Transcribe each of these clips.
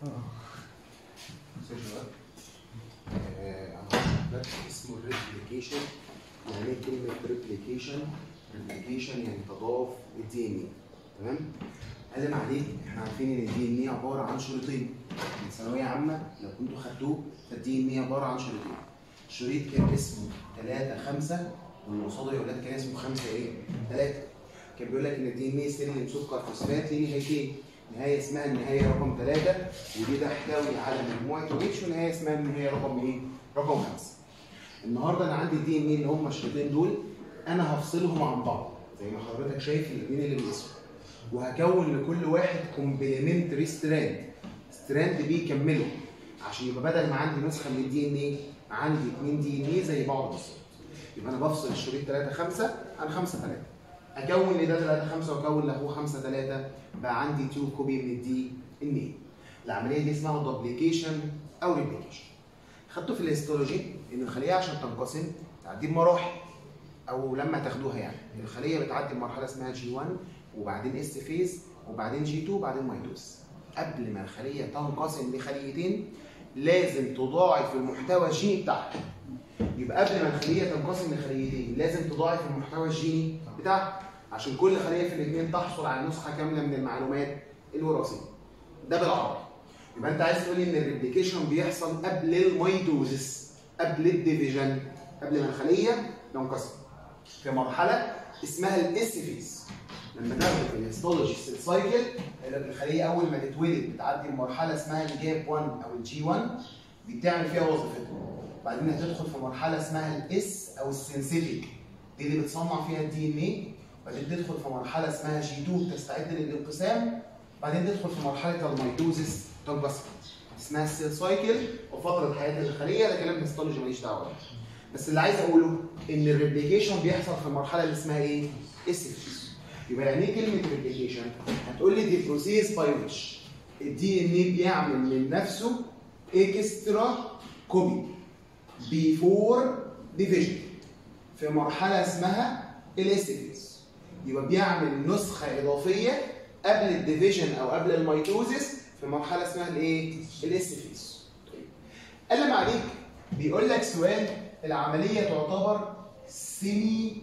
بصوا يا شباب آه، انا هشرح لك اسمه الريبليكيشن يعني ايه كلمه ريبليكيشن ريبليكيشن يعني تضاف الدي ان ايه تمام قال عليه احنا عارفين ان الدي ان ايه عباره عن شريطين من ثانويه عامه لو كنتوا خدتوه فالدي ان ايه عباره عن شريطين شريط كان اسمه 3 5 واللي قصاده يا ولاد كان اسمه 5 ايه 3 كان بيقول لك ان الدي ان ايه سلم سكر فوسفات ليه نهايتين نهايه اسمها النهايه رقم 3 ودي تحتوي على مجموعه OH ونهايه اسمها النهايه رقم ايه؟ رقم 5 النهارده انا عندي الدي ان ايه اللي هم الشريطين دول انا هفصلهم عن بعض زي ما حضرتك شايف الاثنين اللي بيقيسوا وهكون لكل واحد كومبلمنتري ستراند ستراند بيكمله عشان يبقى بدل ما عندي نسخه من الدي ان ايه عندي اثنين دي ان ايه زي بعض بالظبط يبقى انا بفصل الشريط 3 5 عن 5 3 اكون لده 3 5 واكون لاخوه 5 3 بقى عندي 2 كوبي من الدي ان ايه العمليه دي اسمها دوبليكيشن او ريبليكيشن خدته في الهيستولوجي ان الخليه عشان تنقسم تعدي بمراحل او لما تاخدوها يعني الخليه بتعدي بمرحله اسمها جي 1 وبعدين اس فيز وبعدين جي 2 وبعدين ميتوز قبل ما الخليه تنقسم لخليتين لازم تضاعف المحتوى الجيني بتاعها يبقى قبل ما الخليه تنقسم لخليتين لازم تضاعف المحتوى الجيني بتاعها عشان كل خليه في الاثنين تحصل على نسخه كامله من المعلومات الوراثيه ده بالعربي يبقى انت عايز تقول لي ان الريبليكيشن بيحصل قبل الميتوزس قبل الديفيجن قبل ما الخليه تنقسم في مرحله اسمها الاس فيز لما تاخد في الهيستولوجي سيل سايكل الخليه اول ما تتولد بتعدي بمرحله اسمها الجاب 1 او الجي 1 دي بتعمل فيها وظيفتها بعدين هتدخل في مرحله اسمها الاس او السنسيتيك دي اللي بتصنع فيها الدي ان ايه بعدين تدخل في مرحله اسمها جي 2 تستعد للانقسام بعدين تدخل في مرحله الميتوزس تنقسم اسمها السيل سايكل وفتره حياه الخليه ده كلام هيستولوجي ماليش دعوه بيه. بس اللي عايز اقوله ان الريبليكيشن بيحصل في المرحله اللي اسمها ايه؟ اسيفيس يبقى يعني ايه كلمه ريبليكيشن؟ هتقول لي دي بروسيس باي ويتش الدي ان ايه بيعمل من نفسه اكسترا كوبي بيفور ديفيجن في مرحله اسمها الاسيفيس يبقى بيعمل نسخه اضافيه قبل الديفيجن او قبل الميتوزيس في مرحله اسمها الايه؟ الاسيفيس طيب قلم عليك بيقول لك سؤال العمليه تعتبر سيمي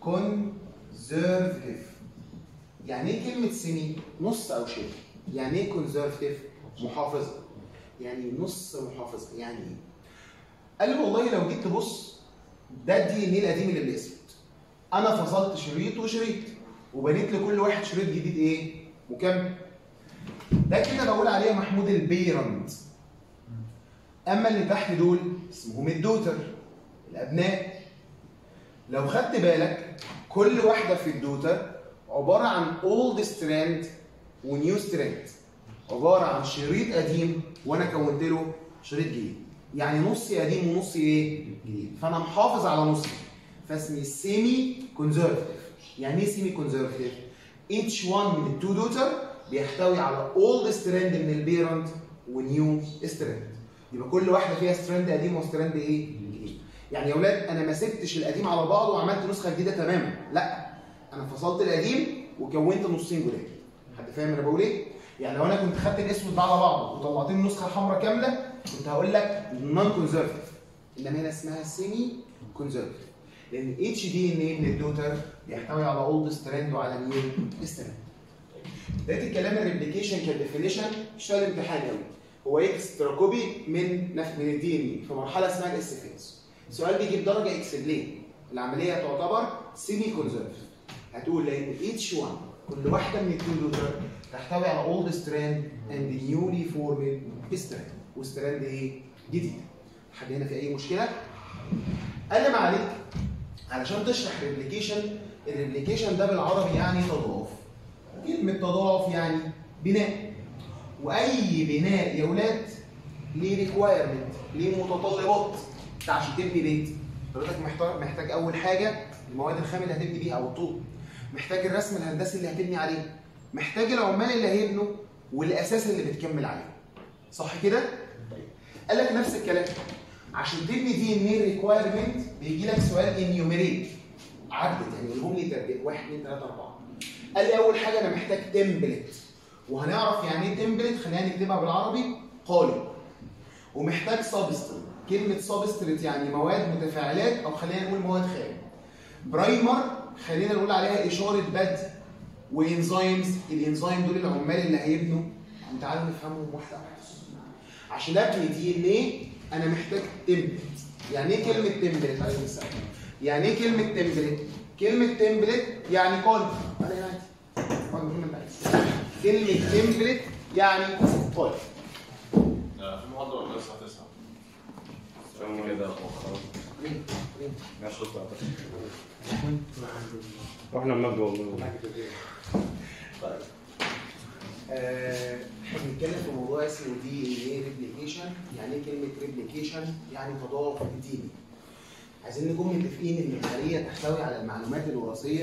كونزرفتيف يعني ايه كلمه سيمي؟ نص او شبه يعني ايه كونزرفتيف؟ محافظه يعني نص محافظه يعني ايه؟ قال لي والله لو جيت تبص ده الدي ان ايه القديم اللي بالاسود انا فصلت شريط وشريط وبنيت لكل واحد شريط جديد ايه؟ مكمل ده كده بقول عليه محمود البيرنت اما اللي تحت دول اسمهم الدوتر الابناء لو خدت بالك كل واحده في الدوتر عباره عن اولد ستراند ونيو ستراند عباره عن شريط قديم وانا كونت له شريط جديد يعني نص قديم ونص ايه جديد فانا محافظ على نصي فاسمي سيمي كونزرفتيف يعني ايه سيمي كونزرفتيف each one من التو دوتر بيحتوي على اولد ستراند من البيرنت ونيو ستراند يبقى كل واحده فيها ستراند قديم وستراند ايه جديد يعني يا اولاد انا ما سبتش القديم على بعضه وعملت نسخه جديده تماما لا انا فصلت القديم وكونت نصين جداد حد فاهم انا بقول ايه يعني لو انا كنت خدت الاسود ده على بعضه وطلعت لي النسخه الحمراء كامله كنت هقول لك نون كونزرفتيف انما هنا اسمها سيمي كونزرفتيف لان اتش دي ان ايه من الدوتر بيحتوي على اولد ستراند وعلى نيو ستراند بقيت الكلام الريبليكيشن كديفينيشن اشتغل امتحان قوي هو اكسترا كوبي من نف... من الدي ان اي في مرحله اسمها الاس فيز السؤال بيجيب درجه اكس ليه؟ العمليه تعتبر سيمي كونزرفتيف هتقول لان اتش 1 كل واحده من التو دوتر تحتوي على اولد ستراند اند نيولي فورمد ستراند وستراند ايه؟ جديد حد هنا في اي مشكله؟ قال ما عليك علشان تشرح ريبليكيشن الريبليكيشن ده بالعربي يعني تضاعف كلمه تضاعف يعني بناء واي بناء يا ولاد ليه ريكوايرمنت ليه متطلبات انت عشان تبني بيت حضرتك محتاج محتاج اول حاجه المواد الخام اللي هتبني بيها او الطوب محتاج الرسم الهندسي اللي هتبني عليه محتاج العمال اللي هيبنوا والاساس اللي بتكمل عليه صح كده طيب قال لك نفس الكلام عشان تبني دي ان ايه ريكوايرمنت بيجي لك سؤال انيوميريت عدد يعني قولهم لي تربيت 1 2 3 4 قال لي اول حاجه انا محتاج تمبلت وهنعرف يعني ايه تمبلت خلينا نكتبها بالعربي قالب ومحتاج سبستريت كلمه سبستريت يعني مواد متفاعلات او خلينا نقول مواد خام برايمر خلينا نقول عليها اشاره بدء وانزيمز الانزيم دول العمال اللي هيبنوا تعالوا نفهمهم واحده واحده عشان ابني دي ان ايه انا محتاج تمبلت يعني ايه كلمه تمبلت عليه السلام يعني ايه كلمه تمبلت كلمه تمبلت يعني قالب علينا عادي. قالب مهم بقى. كلمه تمبلت يعني قالب في محاضرة ولا الساعة 9 عشان كده خلاص مين مين ماشي شكرا واحنا بنبدأ والله طيب آه، احنا بنتكلم في موضوع اسمه دي ان ايه ريبليكيشن يعني ايه كلمه ريبليكيشن يعني تضافر ديني عايزين نكون متفقين ان الخليه تحتوي على المعلومات الوراثيه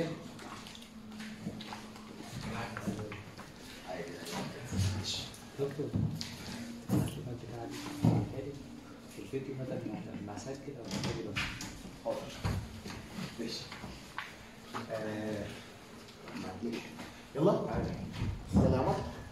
دكتور في الفيديو مثلا مع ساعات كده ولا كده بس حاضر ماشي آه، ماشي. يلا يلا يا عمر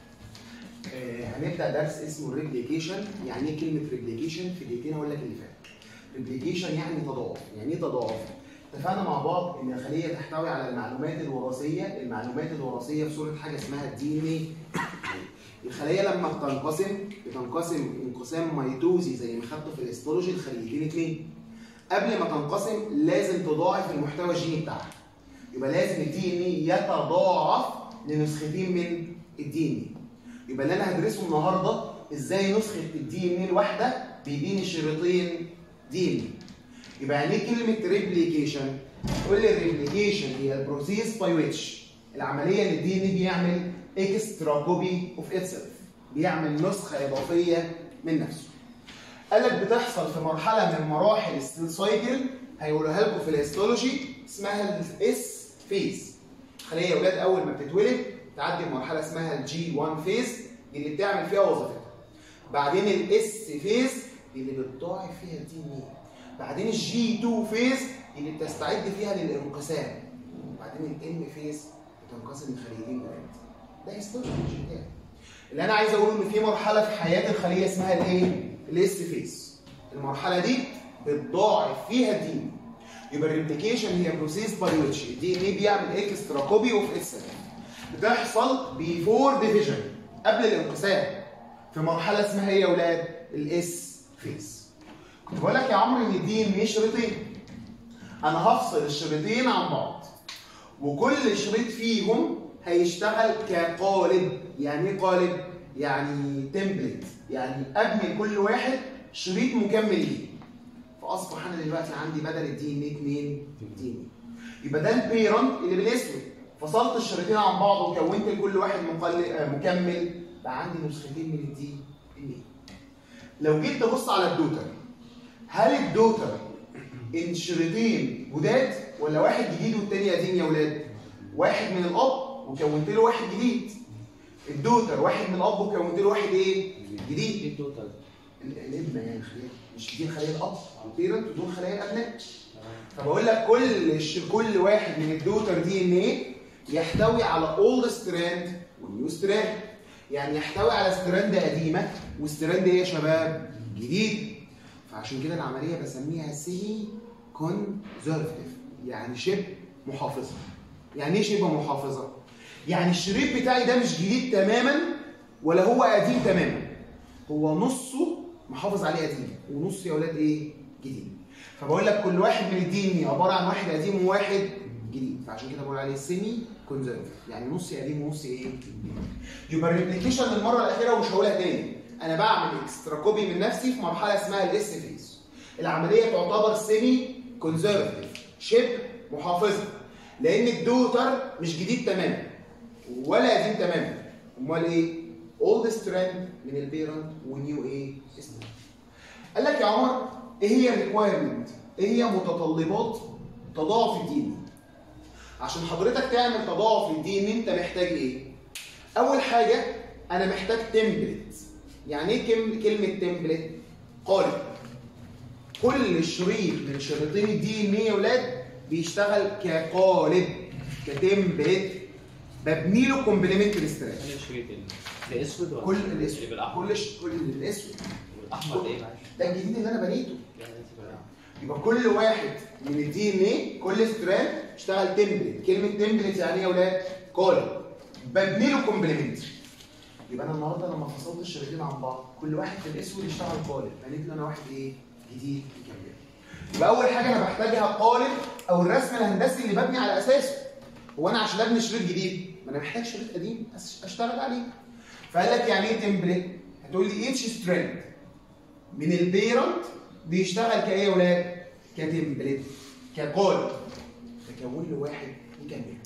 آه، هنبدا درس اسمه الريبليكيشن يعني ايه كلمه ريبليكيشن في دقيقتين هقول لك اللي فات ريبليكيشن يعني تضاعف يعني ايه تضاعف اتفقنا مع بعض ان الخليه تحتوي على المعلومات الوراثيه المعلومات الوراثيه في صوره حاجه اسمها الدي ان ايه الخليه لما بتنقسم بتنقسم انقسام ميتوزي زي ما خدته في الاستولوجي لخليتين اتنين قبل ما تنقسم لازم تضاعف المحتوى الجيني بتاعها يبقى لازم الدي ان ايه يتضاعف لنسختين من الدي ان ايه يبقى اللي انا هدرسه النهارده ازاي نسخه الدي ان ايه الواحده بيديني شريطين دي ان ايه يبقى يعني ايه كلمه ريبليكيشن قول لي الريبليكيشن هي البروسيس باي ويتش العمليه اللي الدي ان ايه بيعمل اكسترا كوبي اوف اتسلف بيعمل نسخه اضافيه من نفسه قال لك بتحصل في مرحله من مراحل السيل سايكل هيقولوها لكم في الهيستولوجي اسمها الاس فيز خليه يا اولاد اول ما بتتولد تعدي مرحله اسمها الجي 1 فيز اللي بتعمل فيها وظيفتها بعدين الاس فيز اللي بتضاعف فيها الدي ان ايه بعدين الجي 2 فيز اللي بتستعد فيها للانقسام وبعدين الام فيز بتنقسم لخليتين جداد ده هيستولوجي مش بتاعي اللي انا عايز اقوله ان في مرحله في حياه الخليه اسمها الايه الاس فيز المرحله دي بتضاعف فيها الدي ان يبقى الريبليكيشن هي بروسيس باي ويتش الدي ان ايه بيعمل اكسترا كوبي اوف اتسلف بتحصل بيفور ديفيجن قبل الانقسام في مرحله اسمها ايه يا اولاد الاس فيز كنت بقول لك يا عمرو ان الدي ان ايه شريطين انا هفصل الشريطين عن بعض وكل شريط فيهم هيشتغل كقالب يعني ايه قالب يعني تمبلت يعني ابني لكل واحد شريط مكمل ليه فاصبح انا دلوقتي عندي بدل الدي ان ايه 2 دي ان يبقى ده البيرنت اللي بالاسود فصلت الشريطين عن بعض وكونت لكل واحد مقل- آه، مكمل بقى عندي نسختين من الدي ان لو جيت تبص على الدوتر هل الدوتر ان شريطين جداد ولا واحد جديد والتاني قديم يا ولاد؟ واحد من الاب وكونت له واحد جديد الدوتر واحد من الاب وكونت له واحد ايه؟ جديد ايه التوتال؟ الابن يعني خليه مش دي خليه الاب البيرنت ودول خلايا الابناء فبقول لك كل ش... كل واحد من الدوتر دي ان ايه يحتوي على اولد ستراند ونيو ستراند يعني يحتوي على ستراند قديمه وستراند ايه يا شباب جديد فعشان كده العمليه بسميها سيمي كونزرفتيف يعني شبه محافظه يعني ايه شبه محافظه يعني الشريط بتاعي ده مش جديد تماما ولا هو قديم تماما هو نصه محافظ عليه قديم ونص يا اولاد ايه جديد فبقول لك كل واحد من الدين عباره عن واحد قديم وواحد جديد فعشان كده بقول عليه سيمي كونزرفتيف يعني نص قديم ونص ايه جديد يبقى الريبليكيشن للمره الاخيره ومش هقولها تاني انا بعمل اكسترا كوبي من نفسي في مرحله اسمها الاس فيز العمليه تعتبر سيمي كونزرفتيف شبه محافظه لان الدوتر مش جديد تماما ولا قديم تماما امال ايه اولد ستراند من البيرنت ونيو ايه ستراند قال لك يا عمر ايه هي الريكوايرمنت ايه هي متطلبات تضاعف الدي ان عشان حضرتك تعمل تضاعف للدي ان انت محتاج ايه اول حاجه انا محتاج تمبلت يعني ايه كلمه كلمه تمبلت قالب كل شريط من شريطين الدي ان ايه يا ولاد بيشتغل كقالب كتمبلت ببني له كومبلمنتري ستراكشر انا شريط ال ده اسود ولا كل اللي الاسود بالاحمر كل ش- كل الاسود والاحمر ده ايه معلش؟ ده الجديد اللي انا بنيته ده اللي انت بقى- يبقى كل واحد من الدي ان ايه كل ستراند اشتغل تمبلت كلمه تمبلت يعني ايه يا اولاد كول ببني له كومبلمنت يبقى انا النهارده لما فصلت الشريطين عن بعض كل واحد في الاسود يشتغل قالب بنيت له انا واحد ايه جديد يكمل يبقى اول حاجه انا بحتاجها قالب او الرسم الهندسي اللي ببني على اساسه هو انا عشان ابني شريط جديد ما انا محتاج شريط قديم أس- اشتغل عليه فقال لك يعني ايه تمبلت هتقول لي اتش ستراند من البيرنت بيشتغل كايه يا ولاد كتمبلت كقالب تكون له واحد يكمله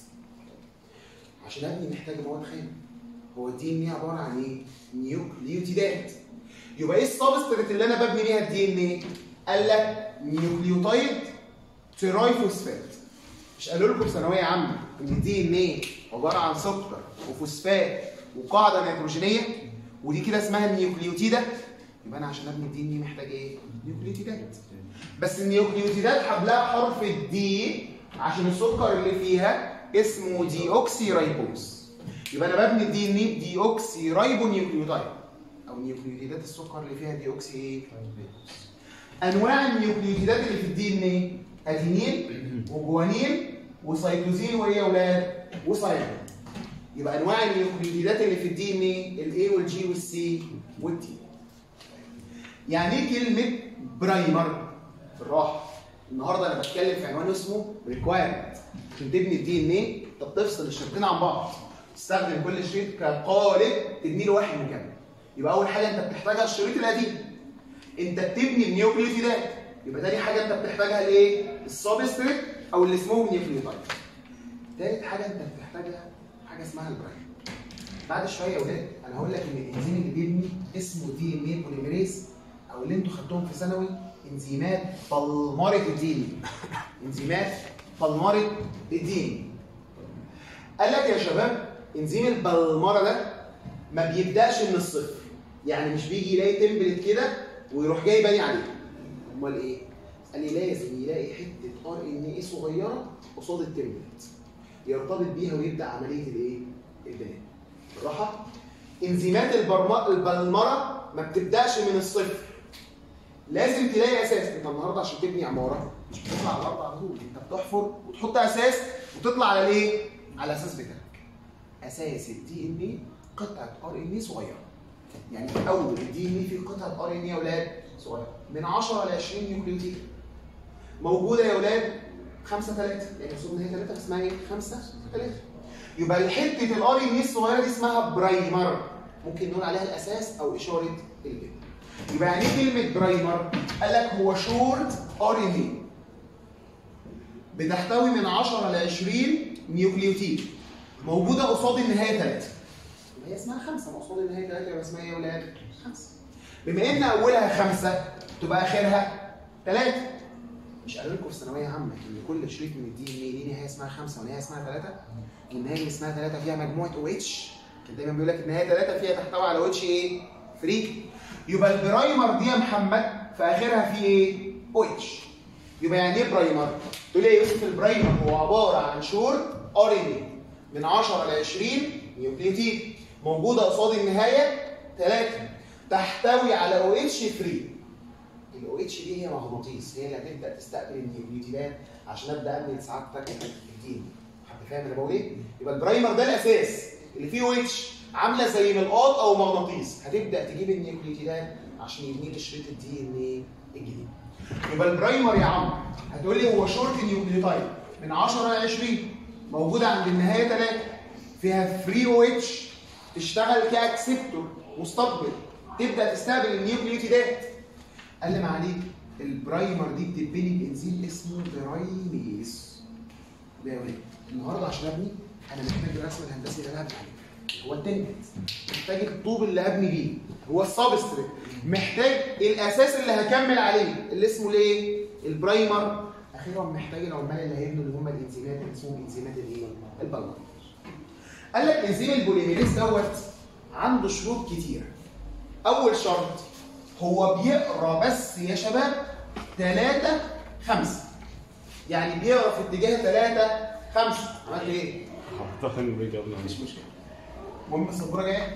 عشان ابني محتاج مواد خام هو الدي ان ايه عباره عن ايه نيوكليوتيدات يبقى ايه السبستريت اللي انا ببني بيها الدي ان ايه قال لك نيوكليوتايد ترايفوسفات مش قالوا لكم في ثانويه عامه ان الدي ان ايه عباره عن سكر وفوسفات وقاعده نيتروجينيه ودي كده اسمها النيوكليوتيده يبقى انا عشان ابني الدي ان ايه محتاج ايه نيوكليوتيدات بس النيوكليوتيدات حبلها حرف الدي عشان السكر اللي فيها اسمه دي اوكسي رايبوز يبقى انا ببني الدي ان ايه دي اوكسي رايبو نيوكليوتايد او نيوكليوتيدات السكر اللي فيها دي اوكسي ايه انواع النيوكليوتيدات اللي في الدي ان ايه ادينين وجوانين وسيتوزين وايه يا اولاد وسايتوزين يبقى انواع النيوكليوتيدات اللي في الدي ان ايه الاي والجي والسي والتي يعني ايه كلمه برايمر بالراحه النهارده انا بتكلم في عنوان اسمه ريكوايرمنت عشان تبني الدي ان ايه انت بتفصل الشريطين عن بعض تستخدم كل شريط كقالب تبني له واحد مكمل يبقى اول حاجه انت بتحتاجها الشريط القديم انت بتبني النيوكليوتيدات يبقى تاني حاجه انت بتحتاجها الايه السبستريت او اللي اسمهم نيوكليوتايد تالت حاجه انت بتحتاجها حاجه اسمها البرايم بعد شويه يا ولاد انا هقول لك ان الانزيم اللي بيبني اسمه دي ان اي بوليميريز او اللي انتوا خدتوهم في ثانوي انزيمات بلمره الدين انزيمات بلمره الدين قال لك يا شباب انزيم البلمره ده ما بيبداش من الصفر يعني مش بيجي يلاقي تمبلت كده ويروح جاي باني عليه امال ايه قال لي لازم يلاقي حته ار ان اي صغيره قصاد التمبلت يرتبط بيها ويبدا عمليه الايه البناء بالراحه انزيمات البرم- البلمره ما بتبداش من الصفر لازم تلاقي اساس انت النهارده عشان تبني عماره مش بتطلع على الارض على طول انت بتحفر وتحط اساس وتطلع على الايه على الاساس بتاعك اساس الدي ان اي قطعه ار ان اي صغيره يعني في اول الدي ان اي في قطعه ار ان اي يا اولاد صغيره من 10 ل 20 نيوكليوتيد موجوده يا اولاد 5 3 يعني المفروض ان هي 3 اسمها ايه 5 3 يبقى حته الار ان اي الصغيره دي اسمها برايمر ممكن نقول عليها الاساس او اشاره البناء يبقى يعني ايه كلمه برايمر قال لك هو شورت ار ان اي بتحتوي من 10 ل 20 نيوكليوتيد موجوده قصاد النهايه 3 هي اسمها خمسه ما قصاد النهايه 3 يبقى اسمها ايه يا ولاد؟ خمسه بما ان اولها خمسه تبقى اخرها 3 مش قالوا لكم في ثانويه عامه ان كل شريط من الدي ان اي ليه نهايه اسمها خمسه ونهايه اسمها 3 والنهايه اللي اسمها 3 فيها مجموعه او اتش كان دايما بيقول لك النهايه 3 فيها تحتوي على او اتش ايه؟ فري يبقى البرايمر دي يا محمد في اخرها في ايه؟ او اتش يبقى يعني ايه برايمر؟ تقول لي يا يوسف البرايمر هو عباره عن شور ار ان اي من 10 ل 20 نيوكليوتيد موجوده قصاد النهايه 3 تحتوي على او اتش فري الاو اتش دي هي مغناطيس هي اللي هتبدا تستقبل النيوكليوتيدات عشان ابدا ابني سعادتك الدين حد فاهم انا بقول ايه؟ يبقى البرايمر ده الاساس اللي فيه او اتش عامله زي ملقاط او مغناطيس هتبدا تجيب النيوكليوتيدات عشان يبني لي شريط الدي ان ايه الجديد يبقى البرايمر يا عم هتقول لي هو شورت نيوكليوتايد من 10 ل 20 موجوده عند النهايه 3 فيها فري او اتش تشتغل كاكسبتور مستقبل تبدا تستقبل النيوكليوتيدات قال لي معاليك البرايمر دي بتتبني بانزيم اسمه برايميز ده يا ولاد النهارده عشان ابني انا محتاج الرسم الهندسي اللي انا هبني عليه هو التنجت محتاج الطوب اللي هبني بيه هو السبستريت محتاج الاساس اللي هكمل عليه اللي اسمه الايه البرايمر اخيرا محتاج العمال اللي هيبنوا اللي هم الانزيمات اللي اسمهم انزيمات الايه البلمر قال لك انزيم البوليميريز دوت عنده شروط كتير اول شرط هو بيقرا بس يا شباب 3 5 يعني بيقرا في اتجاه 3 5 عملت ايه؟ اعتقد انه بيجي قبل مش مشكله المهم السبوره جايه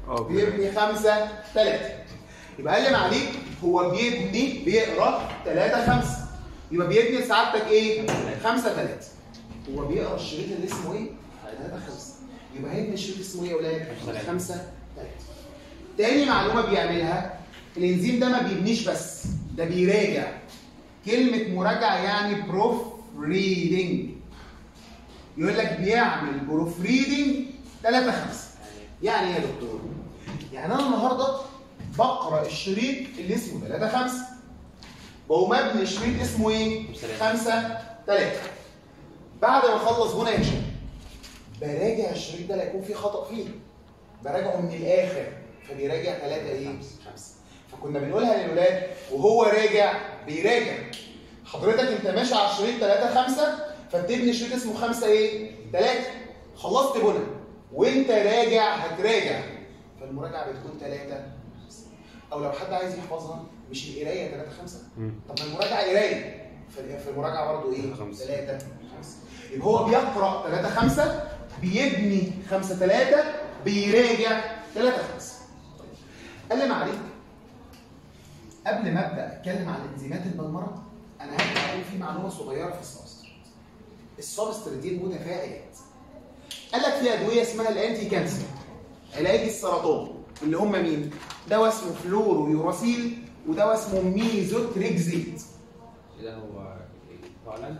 اه بيبني خمسة تلاتة يبقى قال لي معليك هو بيبني بيقرا تلاتة خمسة يبقى بيبني لسعادتك ايه؟ خمسة تلاتة هو بيقرا الشريط اللي اسمه ايه؟ تلاتة خمسة يبقى هيبني الشريط اسمه ايه يا ولاد؟ تلاتة. خمسة تلاتة تاني معلومة بيعملها الانزيم ده ما بيبنيش بس ده بيراجع كلمة مراجعة يعني بروف ريدنج يقول لك بيعمل بروف ريدنج 3 5 يعني ايه يا دكتور؟ يعني انا النهارده بقرا الشريط اللي اسمه 3 5 بقوم ابني الشريط اسمه ايه؟ خمسة 5 3 بعد ما اخلص هنا يا شباب براجع الشريط ده لا يكون فيه خطأ فيه براجعه من الاخر فبيراجع 3 ايه؟ 5 فكنا بنقولها للولاد وهو راجع بيراجع حضرتك انت ماشي على الشريط 3 5 فبتبني شريط اسمه 5 ايه؟ 3 خلصت بنى وانت راجع هتراجع فالمراجعه بتكون 3 او لو حد عايز يحفظها مش القرايه 3 5 مم. طب ما المراجعه قرايه فال- في المراجعه برضه ايه؟ خمسة. 3 5 يبقى هو بيقرا 3 5 بيبني 5 3 بيراجع 3 5 قال لي معلش قبل ما ابدا اتكلم عن الانزيمات البلمره انا هبدا اقول في معلومه صغيره في السبستريت السبستريت دي المتفاعلات قال لك في ادويه اسمها الانتي كانسر علاج السرطان اللي هم مين؟ دواء اسمه فلورو يوراسيل ودواء اسمه ميزوتريكزيت ده هو فعلا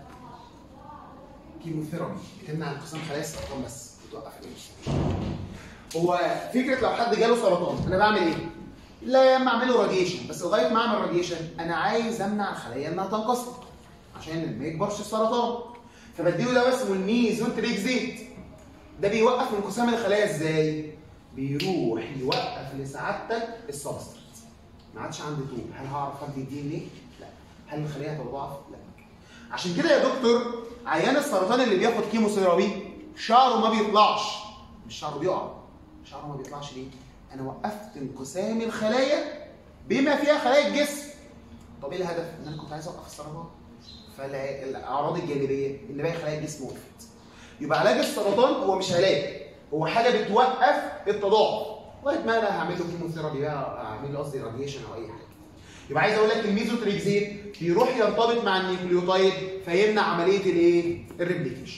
كيموثيرابي بتمنع انقسام خلايا السرطان بس بتوقف الانقسام هو فكره لو حد جاله سرطان انا بعمل ايه؟ لا يا اما اعمل له راديشن بس لغايه ما اعمل راديشن انا عايز امنع الخلايا انها تنقسم عشان ما يكبرش السرطان فبديله دواء اسمه الميزوتريكزيت ده بيوقف انقسام الخلايا ازاي؟ بيروح يوقف لسعادتك السبستريت ما عادش عندي طول هل هعرف ادي الدي ان ايه؟ لا هل الخليه هتضاعف؟ لا عشان كده يا دكتور عيان السرطان اللي بياخد كيموثيرابي شعره ما بيطلعش مش شعره بيقع شعره ما بيطلعش ليه؟ انا وقفت انقسام الخلايا بما فيها خلايا الجسم طب ايه الهدف؟ ان انا كنت عايز اوقف السرطان فالاعراض الجانبيه ان باقي خلايا الجسم وقفت يبقى علاج السرطان هو مش علاج هو حاجه بتوقف التضاعف لغايه ما انا هعمل له كيموثيرابي بقى اعمل له قصدي راديشن او اي حاجه يبقى عايز اقول لك الميزوتريكزيت بيروح يرتبط مع النيوكليوتايد فيمنع عمليه الايه؟ الريبليكيشن.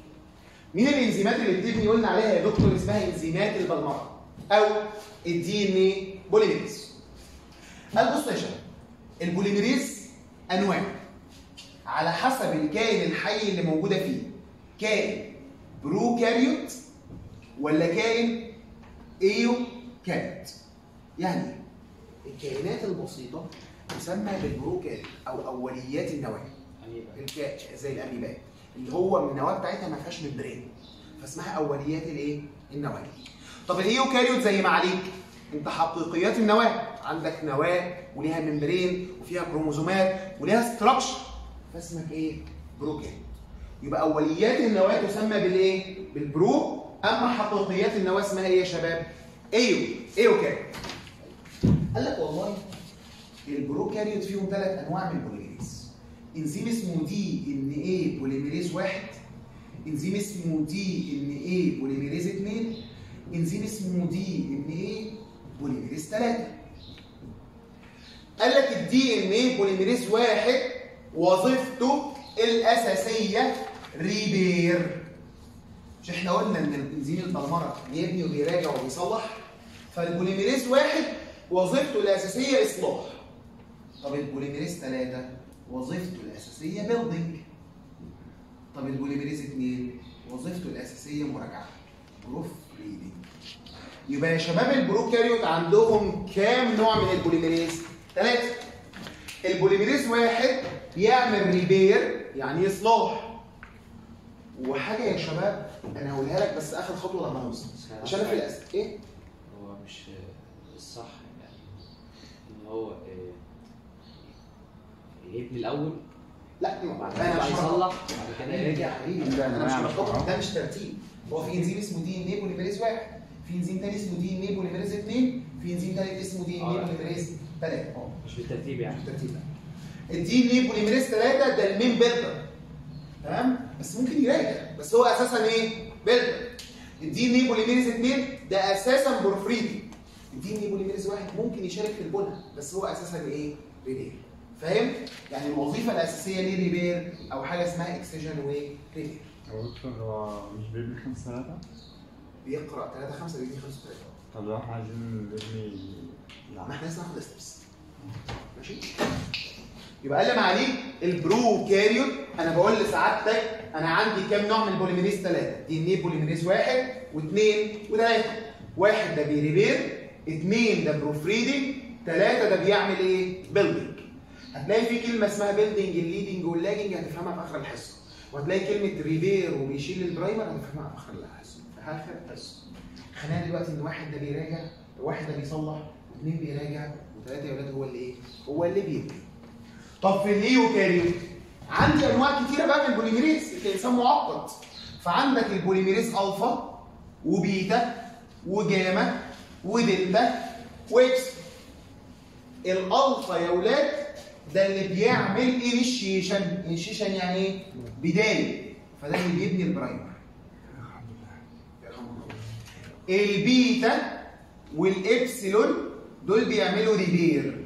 مين الانزيمات اللي بتبني قلنا عليها يا دكتور اسمها انزيمات البلمره او الدي ان اي بوليميريز. قال بصوا يا شباب البوليميريز انواع على حسب الكائن الحي اللي موجوده فيه كائن بروكاريوت ولا كائن ايوكاريوت يعني إيه؟ الكائنات البسيطة تسمى بالبروكاريوت أو أوليات النواة أميبا الكا... زي الأميبات اللي هو من النواة بتاعتها ما فيهاش ممبرين فاسمها أوليات الإيه؟ النواة طب الإيوكاريوت زي ما عليك أنت حقيقيات النواة عندك نواة وليها ممبرين وفيها كروموزومات وليها ستراكشر فاسمك إيه؟ بروكاريوت يبقى أوليات النواة تسمى بالإيه؟ بالبرو أما حقيقيات النواة اسمها إيه يا شباب؟ إيو إيوكاريوت قال لك والله البروكاريوت فيهم ثلاث انواع من البوليميريز انزيم اسمه دي ان اي بوليميريز واحد انزيم اسمه دي ان اي بوليميريز اثنين انزيم اسمه دي ان اي بوليميريز ثلاثه قال لك الدي ان اي بوليميريز واحد وظيفته الاساسيه ريبير مش احنا قلنا ان الانزيم البلمره بيبني وبيراجع وبيصلح فالبوليميريز واحد وظيفته الاساسيه اصلاح طب البوليميريز ثلاثه وظيفته الاساسيه بيلدينج طب البوليميريز اثنين وظيفته الاساسيه مراجعه بروف ريدنج يبقى يا شباب البروكاريوت عندهم كام نوع من البوليميريز؟ ثلاثه البوليميريز واحد بيعمل ريبير يعني اصلاح وحاجه يا شباب انا هقولها لك بس اخر خطوه لما نوصل عشان أنا في الاسئله ايه؟ هو مش الصح يعني ان هو آه، يبني الاول لا وبعد انا كده مش يصلح مربط. وبعد كده حبيبي يرجع يا حبيبي ده انا مش أنواع مربط مش ده مش ترتيب هو في انزيم اسمه دي ان اي بوليميريز واحد في انزيم تاني اسمه دي ان اي بوليميريز اثنين في انزيم تالت اسمه دي ان اي آه. بوليميريز ثلاثه اه مش بالترتيب يعني مش ترتيب ده الدي ان اي بوليميريز ثلاثه ده المين بيلدر تمام بس ممكن يراجع بس هو اساسا ايه؟ بيلدر الدي ان اي بوليميريز اثنين ده اساسا بورفريدي دي ان اي بوليميريز واحد ممكن يشارك في البنى بس هو اساسا ايه؟ ريبير فاهم؟ يعني الوظيفه الاساسيه ليه ريبير او حاجه اسمها اكسجين وريبير هو دكتور هو مش بيبني خمس ثلاثة؟ بيقرا 3 5 بيجي 5 3 طب لو احنا عايزين نبني ما احنا لسه هناخد ستبس ماشي يبقى قال لي عليه البرو كاريوت انا بقول لسعادتك انا عندي كام نوع من البوليميريز ثلاثه دي ان ايه بوليميريز واحد واثنين وثلاثه واحد ده بيريبير اثنين ده بروفريدنج ثلاثه ده بيعمل ايه بيلدينج هتلاقي في كلمه اسمها بيلدينج الليدنج واللاجنج هتفهمها في اخر الحصه وهتلاقي كلمه ريبير وبيشيل البرايمر هتفهمها في اخر الحصه في اخر الحصه خلينا دلوقتي ان واحد ده بيراجع واحد ده بيصلح واثنين بيراجع وثلاثه يا ولاد هو اللي ايه؟ هو اللي بيبني. طب في الايوكاريوت عندي انواع كتيره بقى من البوليميريز الانسان معقد فعندك البوليميريز الفا وبيتا وجاما ودلتا واكس الالفا يا ولاد ده اللي بيعمل انيشيشن انيشيشن يعني ايه؟ بدايه فده اللي بيبني البرايمر يرحمه الله. البيتا والابسلون دول بيعملوا ريبير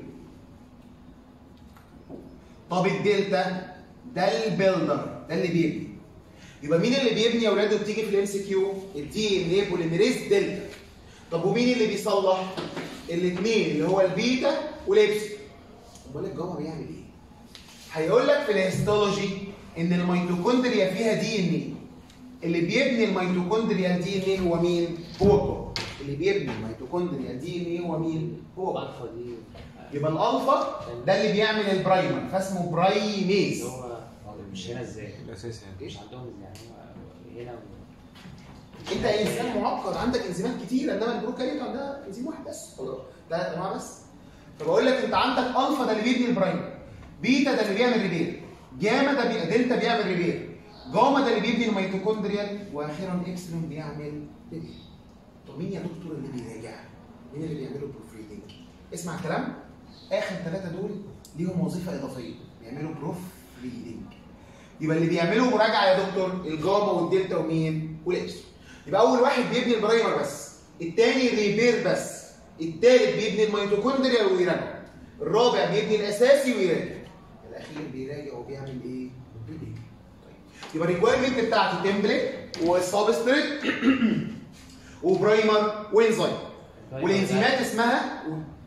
طب الدلتا ده البيلدر ده اللي بيبني يبقى مين اللي بيبني يا اولاد وبتيجي في الام سي كيو الدي ان ايه بوليميريز دلتا طب ومين اللي بيصلح الاثنين اللي هو البيتا والابسلون امال الجاما بيعمل ايه هيقول لك في الهيستولوجي ان الميتوكوندريا فيها دي ان ايه اللي بيبني الميتوكوندريا دي ان ايه هو مين هو الجاما اللي بيبني الميتوكوندريا دي ان ايه هو مين هو الجاما. الالفا دي يبقى الالفا ده اللي بيعمل البرايمر فاسمه برايميز اللي هو مش هنا ازاي؟ الاساسي يعني مش عندهم يعني هو هنا و- انت انسان معقد عندك انزيمات كتير انما البروكاريوت عندها انزيم واحد بس خلاص ثلاث انواع بس فبقول لك انت عندك الفا ده اللي بيبني البرايمر بيتا ده اللي بيعمل ريبير جاما ده بي... دلتا بيعمل ريبير جاما ده اللي بيبني الميتوكوندريال واخيرا اكسلون بيعمل ريبير طب مين يا دكتور اللي بيراجع؟ مين اللي بيعملوا بروفريدنج؟ اسمع الكلام اخر ثلاثه دول ليهم وظيفه اضافيه بيعملوا بروف ريدنج يبقى اللي بيعملوا مراجعه يا دكتور الجاما والدلتا ومين والابسلون يبقى اول واحد بيبني البرايمر بس الثاني ريبير بس الثالث بيبني الميتوكوندريا ويراجع الرابع بيبني الاساسي ويراجع الاخير بيراجع وبيعمل ايه ريبير طيب يبقى الريكويرمنت بتاعتي تمبلت وسبستريت وبرايمر وانزايم والانزيمات اسمها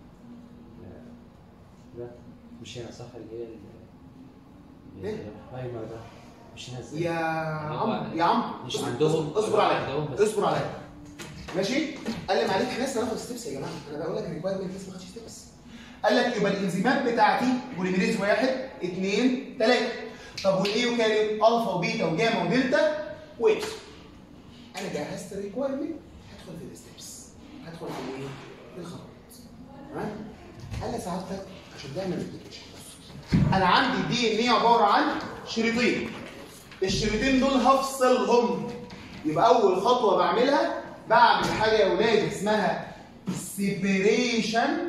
ده مش هنا صح اللي هي ال- إيه؟ البرايمر ده مش هنا ازاي؟ يا هو عم يا عم مش اصبر- عندهم اصبر عليا عندهم بس اصبر عليا ماشي قال لي معلش احنا لسه هناخد ستيبس يا جماعه انا بقول لك الريكوايرمنت لسه ما خدش ستيبس قال لك يبقى الانزيمات بتاعتي بوليميريز واحد اثنين ثلاثه طب والايوكاريوت الفا وبيتا وجاما ودلتا واكس انا جهزت الريكوايرمنت هدخل في الستيبس هدخل في الايه؟ في الخطوات تمام قال لي سعادتك عشان تعمل ابلكيشن انا عندي دي ان ايه عباره عن شريطين الشريطين دول هفصلهم يبقى اول خطوه بعملها بعمل حاجه يا ولاد اسمها سيبريشن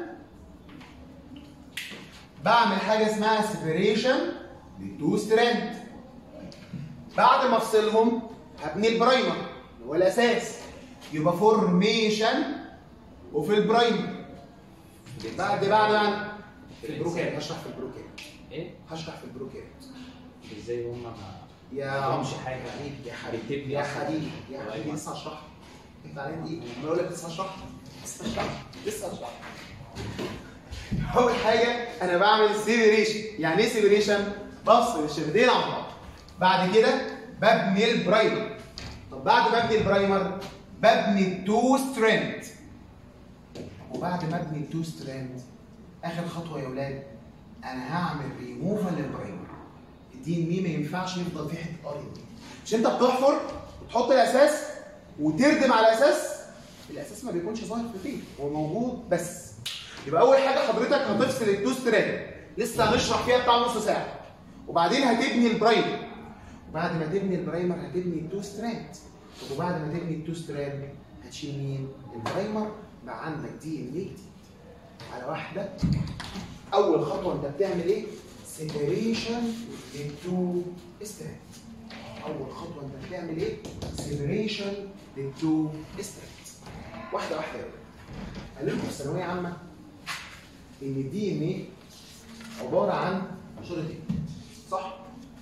بعمل حاجه اسمها سيبريشن للتو ستراند بعد ما افصلهم هبني البرايمر اللي هو الاساس يبقى فورميشن وفي البرايمر بعد بعد بعد في البروكات هشرح في البروكات ايه؟ هشرح في البروكات ازاي هم ما يا ما عم عندهمش حاجه حبيبي يا حبيبي بتبني يا أصلاً. حبيبي يا أيوة. حبيبي لسه هشرح انت عليك ايه؟ انا بقول لك لسه هشرح لسه هشرح لسه هشرح اول حاجه انا بعمل سيبريشن يعني ايه سيبريشن؟ بفصل الشفتين عن بعض بعد كده ببني البرايمر طب بعد ما ابني البرايمر ببني التو ستريند وبعد ما ابني التو ستراند اخر خطوه يا اولاد انا هعمل ريموفال للبرايمر الدي ان اي ما ينفعش يفضل فيه حته ار مش انت بتحفر وتحط الاساس وتردم على الاساس الاساس ما بيكونش ظاهر في البيت هو موجود بس يبقى اول حاجه حضرتك هتفصل التو ستراند لسه هنشرح فيها بتاع نص ساعه وبعدين هتبني البرايمر وبعد ما تبني البرايمر هتبني التو ستراند طب وبعد ما تبني التو ستراند هتشيل مين؟ البرايمر بقى عندك دي ان ايه جديد على واحده اول خطوه انت بتعمل ايه؟ سيبريشن للتو ستراند اول خطوه انت بتعمل ايه؟ سيبريشن للتو ستراند واحده واحده يا ولاد. قال لكم في ثانويه عامه ان الدي ان ايه عباره عن شريطين صح؟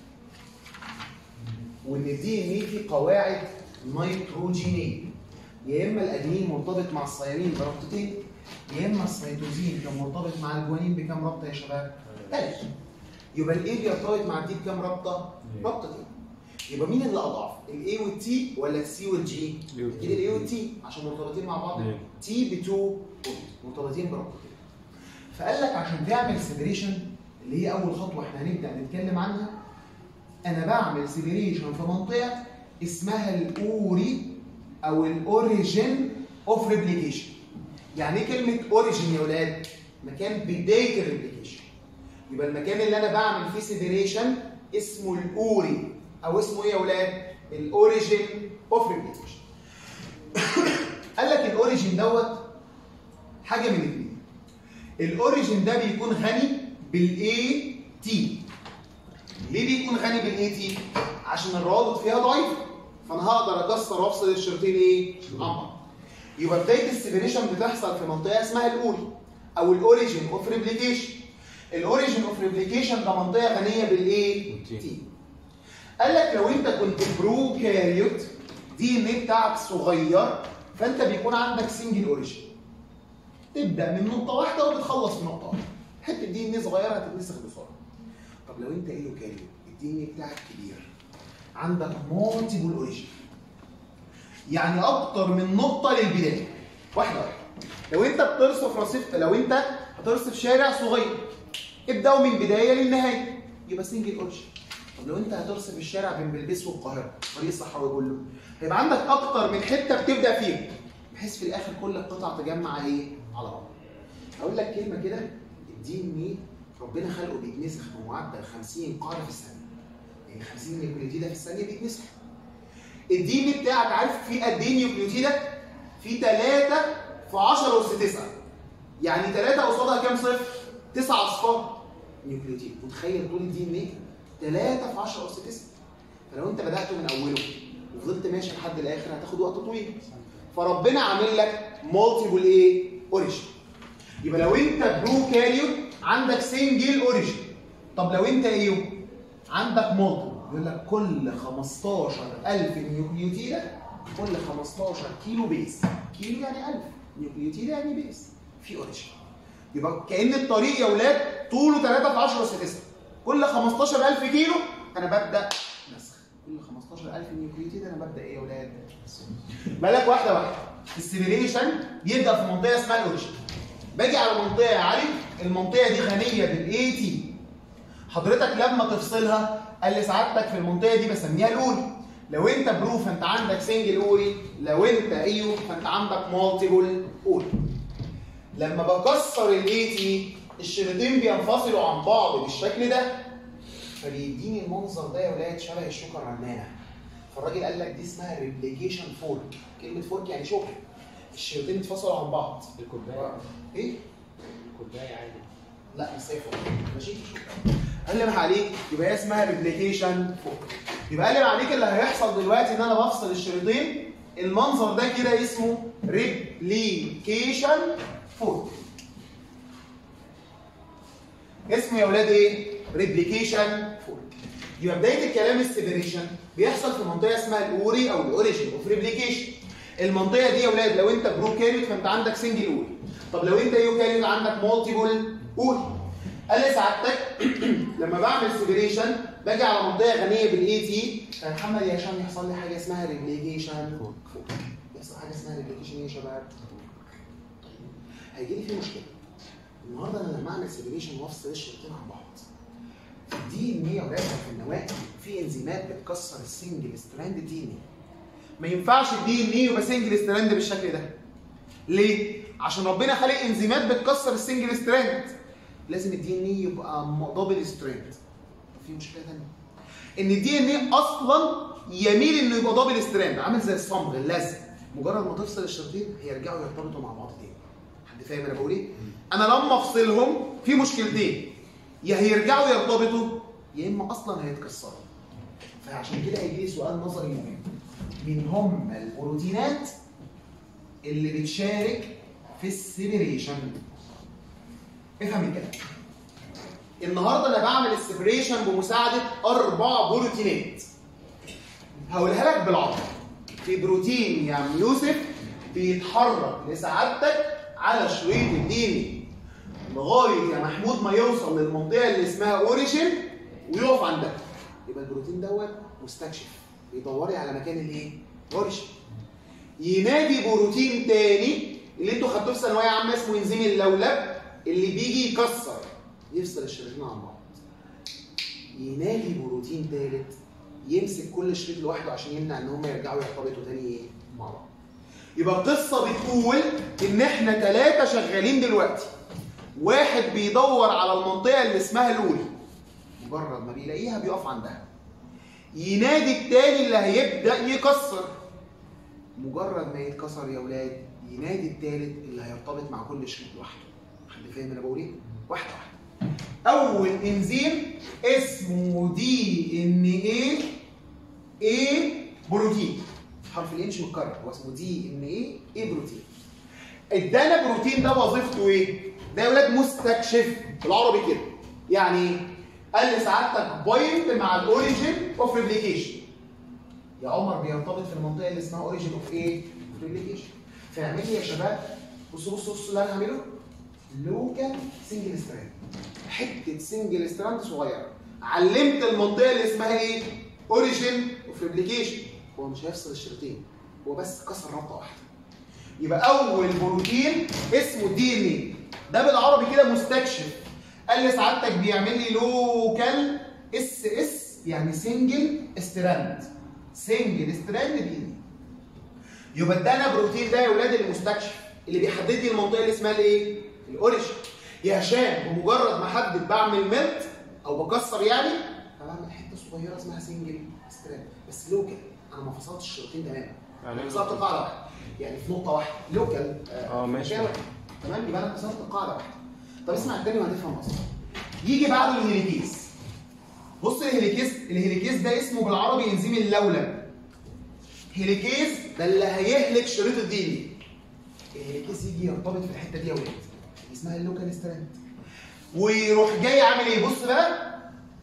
وان الدي ان ايه فيه قواعد نيتروجينيه يا اما الادينين مرتبط مع الصيامين بربطتين يا اما السيتوزين كان مرتبط مع الجوانين بكام رابطه يا شباب؟ ثلاث يبقى الاي بيرتبط مع الدي بكام رابطه؟ رابطتين يبقى مين اللي اضعف؟ الاي والتي ولا السي والجي؟ اكيد الاي والتي عشان مرتبطين مع بعض نعم. تي ب 2 مرتبطين بربطتين فقال لك عشان تعمل سيبريشن اللي هي اول خطوه احنا هنبدا نتكلم عنها انا بعمل سيبريشن في منطقه اسمها الاوري او الاوريجين اوف ريبليكيشن يعني ايه كلمه اوريجين يا ولاد مكان بدايه الريبليكيشن يبقى المكان اللي انا بعمل فيه سيبريشن اسمه الاوري او اسمه ايه يا ولاد الاوريجين اوف ريبليكيشن قال لك الاوريجين دوت حاجه من الاثنين الاوريجين ده بيكون غني بالاي تي ليه بيكون غني بالاي تي عشان الروابط فيها ضعيفه فانا هقدر اكسر وافصل الشريطين ايه عن بعض يبقى بدايه السيبريشن بتحصل في منطقه اسمها الاوري او الاوريجين اوف ريبليكيشن الاوريجين اوف ريبليكيشن ده منطقه غنيه بالايه تي. تي قال لك لو انت كنت بروكاريوت دي ان ايه بتاعك صغير فانت بيكون عندك سنجل اوريجين تبدا من نقطه واحده وبتخلص في نقطه واحده حته دي ان ايه صغيره هتتنسخ بسرعه طب لو انت ايوكاريوت الدي ان ايه بتاعك كبير عندك مالتيبل اوريجين يعني اكتر من نقطه للبدايه واحده واحده لو انت بترصف رصيف لو انت هترصف شارع صغير ابداوا من بدايه للنهايه يبقى سنجل اوريجين طب لو انت هترصف الشارع بين بلبيس والقاهره طريق الصحراوي كله هيبقى عندك اكتر من حته بتبدا فيها بحيث في الاخر كل القطع تجمع ايه على بعض هقول لك كلمه كده الدي ان ايه ربنا خلقه بيتنسخ بمعدل 50 قاعده في الثانيه يعني 50 نيوكليوتيده في الثانيه بيتنسخ الدي ان بتاعك عارف فيه قد ايه نيوكليوتيده في 3 في 10 اس 9 يعني 3 قصادها كام صفر 9 اصفار نيوكليوتيد متخيل طول الدي ان ايه 3 في 10 اس 9 فلو انت بدات من اوله وفضلت ماشي لحد الاخر هتاخد وقت طويل فربنا عامل لك مالتيبل ايه اوريجين يبقى لو انت بروكاريوت عندك سنجل اوريجين طب لو انت ايه عندك مالتيبل يقول لك كل 15000 نيوكليوتيده كل 15 كيلو بيس كيلو يعني 1000 نيوكليوتيده يعني بيس في اوريجين يبقى كأن الطريق يا ولاد طوله 3 في 10 اس 9 كل 15000 كيلو انا ببدا نسخ كل 15000 نيوكليوتيد انا ببدا ايه يا ولاد بالك واحده واحده السيميليشن بيبدا في منطقه اسمها الاوريجين باجي على منطقه يا علي المنطقه دي غنيه بالاي تي حضرتك لما تفصلها قال لي سعادتك في المنطقه دي بسميها الاولي لو انت برو فانت عندك سنجل اوري لو انت ايو فانت عندك مالتيبل اوري لما بكسر الاي تي الشريطين بينفصلوا عن بعض بالشكل ده فبيديني المنظر ده يا ولاد شبه الشوكه الرنانه فالراجل قال لك دي اسمها ريبليكيشن فورك كلمه فورك يعني شوكه الشريطين اتفصلوا عن بعض الكوبايه ايه الكوبايه عادي لا مش زي فورك ماشي قلب عليك يبقى هي اسمها ريبليكيشن فورك يبقى قلب عليك اللي هيحصل دلوقتي ان انا بفصل الشريطين المنظر ده كده اسمه ريبليكيشن فورك اسمه يا ولاد ايه؟ ريبليكيشن فورك يبقى بدايه الكلام السيبريشن بيحصل في منطقه اسمها الاوري او الاوريجين اوف ريبليكيشن المنطقه دي يا ولاد لو انت بروكاريوت فانت عندك سنجل اوري طب لو انت يوكاريوت عندك مالتيبل اوري قال لي سعادتك لما بعمل سيبريشن باجي على منطقه غنيه بالاي تي فمحمد يا هشام يحصل لي حاجه اسمها ريبليكيشن فورك يحصل حاجه اسمها ريبليكيشن ايه يا شباب؟ هيجي لي فيه مشكله النهارده انا لما اعمل سيبريشن وافصل الشريطين عن بعض دي ان هي ولاد في النواه في انزيمات بتكسر السنجل ستراند دي ان ما ينفعش الدي ان ايه يبقى سنجل ستراند بالشكل ده ليه؟ عشان ربنا خلق انزيمات بتكسر السنجل ستراند لازم الدي ان ايه يبقى دبل ستراند في مشكله ثانيه ان الدي ان ايه اصلا يميل انه يبقى دبل ستراند عامل زي الصمغ اللزق مجرد ما تفصل الشريطين هيرجعوا يرتبطوا مع بعض تاني حد فاهم انا بقول ايه؟ انا لما افصلهم في مشكلتين يا هيرجعوا يرتبطوا يا اما اصلا هيتكسروا فعشان كده هيجي لي سؤال نظري مهم مين هم البروتينات اللي بتشارك في السيبريشن افهم الكلام النهارده انا بعمل السيبريشن بمساعده اربع بروتينات هقولها لك بالعربي في بروتين يا عم يوسف بيتحرك لسعادتك على شريط الديني لغايه يا محمود ما يوصل للمنطقه اللي اسمها اوريجين ويقف عندها يبقى البروتين دوت مستكشف بيدوري على مكان الايه؟ اوريجين ينادي بروتين تاني اللي انتوا خدتوه في ثانويه عامه اسمه انزيم اللولب اللي بيجي يكسر يفصل الشريطين عن بعض ينادي بروتين تالت يمسك كل شريط لوحده عشان يمنع ان هم يرجعوا يرتبطوا تاني ايه مع بعض يبقى القصه بتقول ان احنا ثلاثه شغالين دلوقتي واحد بيدور على المنطقه اللي اسمها الاولى مجرد ما بيلاقيها بيقف عندها ينادي التاني اللي هيبدا يكسر مجرد ما يتكسر يا اولاد ينادي التالت اللي هيرتبط مع كل شريط لوحده حد فاهم انا بقول ايه واحده واحده اول انزيم اسمه دي ان ايه ايه بروتين حرف الان مش متكرر هو اسمه دي ان ايه ايه بروتين ادانا بروتين ده وظيفته ايه ده يا ولاد مستكشف بالعربي كده يعني ايه قال لسعادتك بايند مع الاوريجين اوف ريبليكيشن يا عمر بيرتبط في المنطقه اللي اسمها اوريجين اوف ايه اوف ريبليكيشن فيعمل لي يا شباب بصوا بصوا بصوا اللي انا هعمله لوكال سنجل ستراند حته سنجل ستراند صغيره علمت المنطقه اللي اسمها ايه اوريجين اوف ريبليكيشن هو مش هيفصل الشريطين هو بس كسر ربطه واحده يبقى اول بروتين اسمه دي ان ايه ده بالعربي كده مستكشف قال لي سعادتك بيعمل لي لوكال اس اس يعني سنجل ستراند سنجل ستراند دي ان يبقى ادانا بروتين ده يا ولاد المستكشف اللي بيحدد لي المنطقه اللي اسمها الايه الاوريجين يا هشام بمجرد ما احدد بعمل ملت او بكسر يعني فبعمل حته صغيره اسمها سنجل ستراند بس لوكال انا ما فصلتش الشريطين تماما يعني انا فصلت قاعده واحده يعني في نقطه واحده لوكال اه ماشي. مكان واحد. تمام يبقى انا فصلت قاعده واحده طب اسمع التاني وهتفهم اصلا يجي بعده الهيليكيز بص الهيليكيز الهيليكيز ده اسمه بالعربي انزيم اللولب هيليكيز ده اللي هيهلك شريط الديني الهيليكيز يجي يرتبط في الحته دي يا ولاد دي اسمها اللوكال ستراند ويروح جاي عامل ايه بص بقى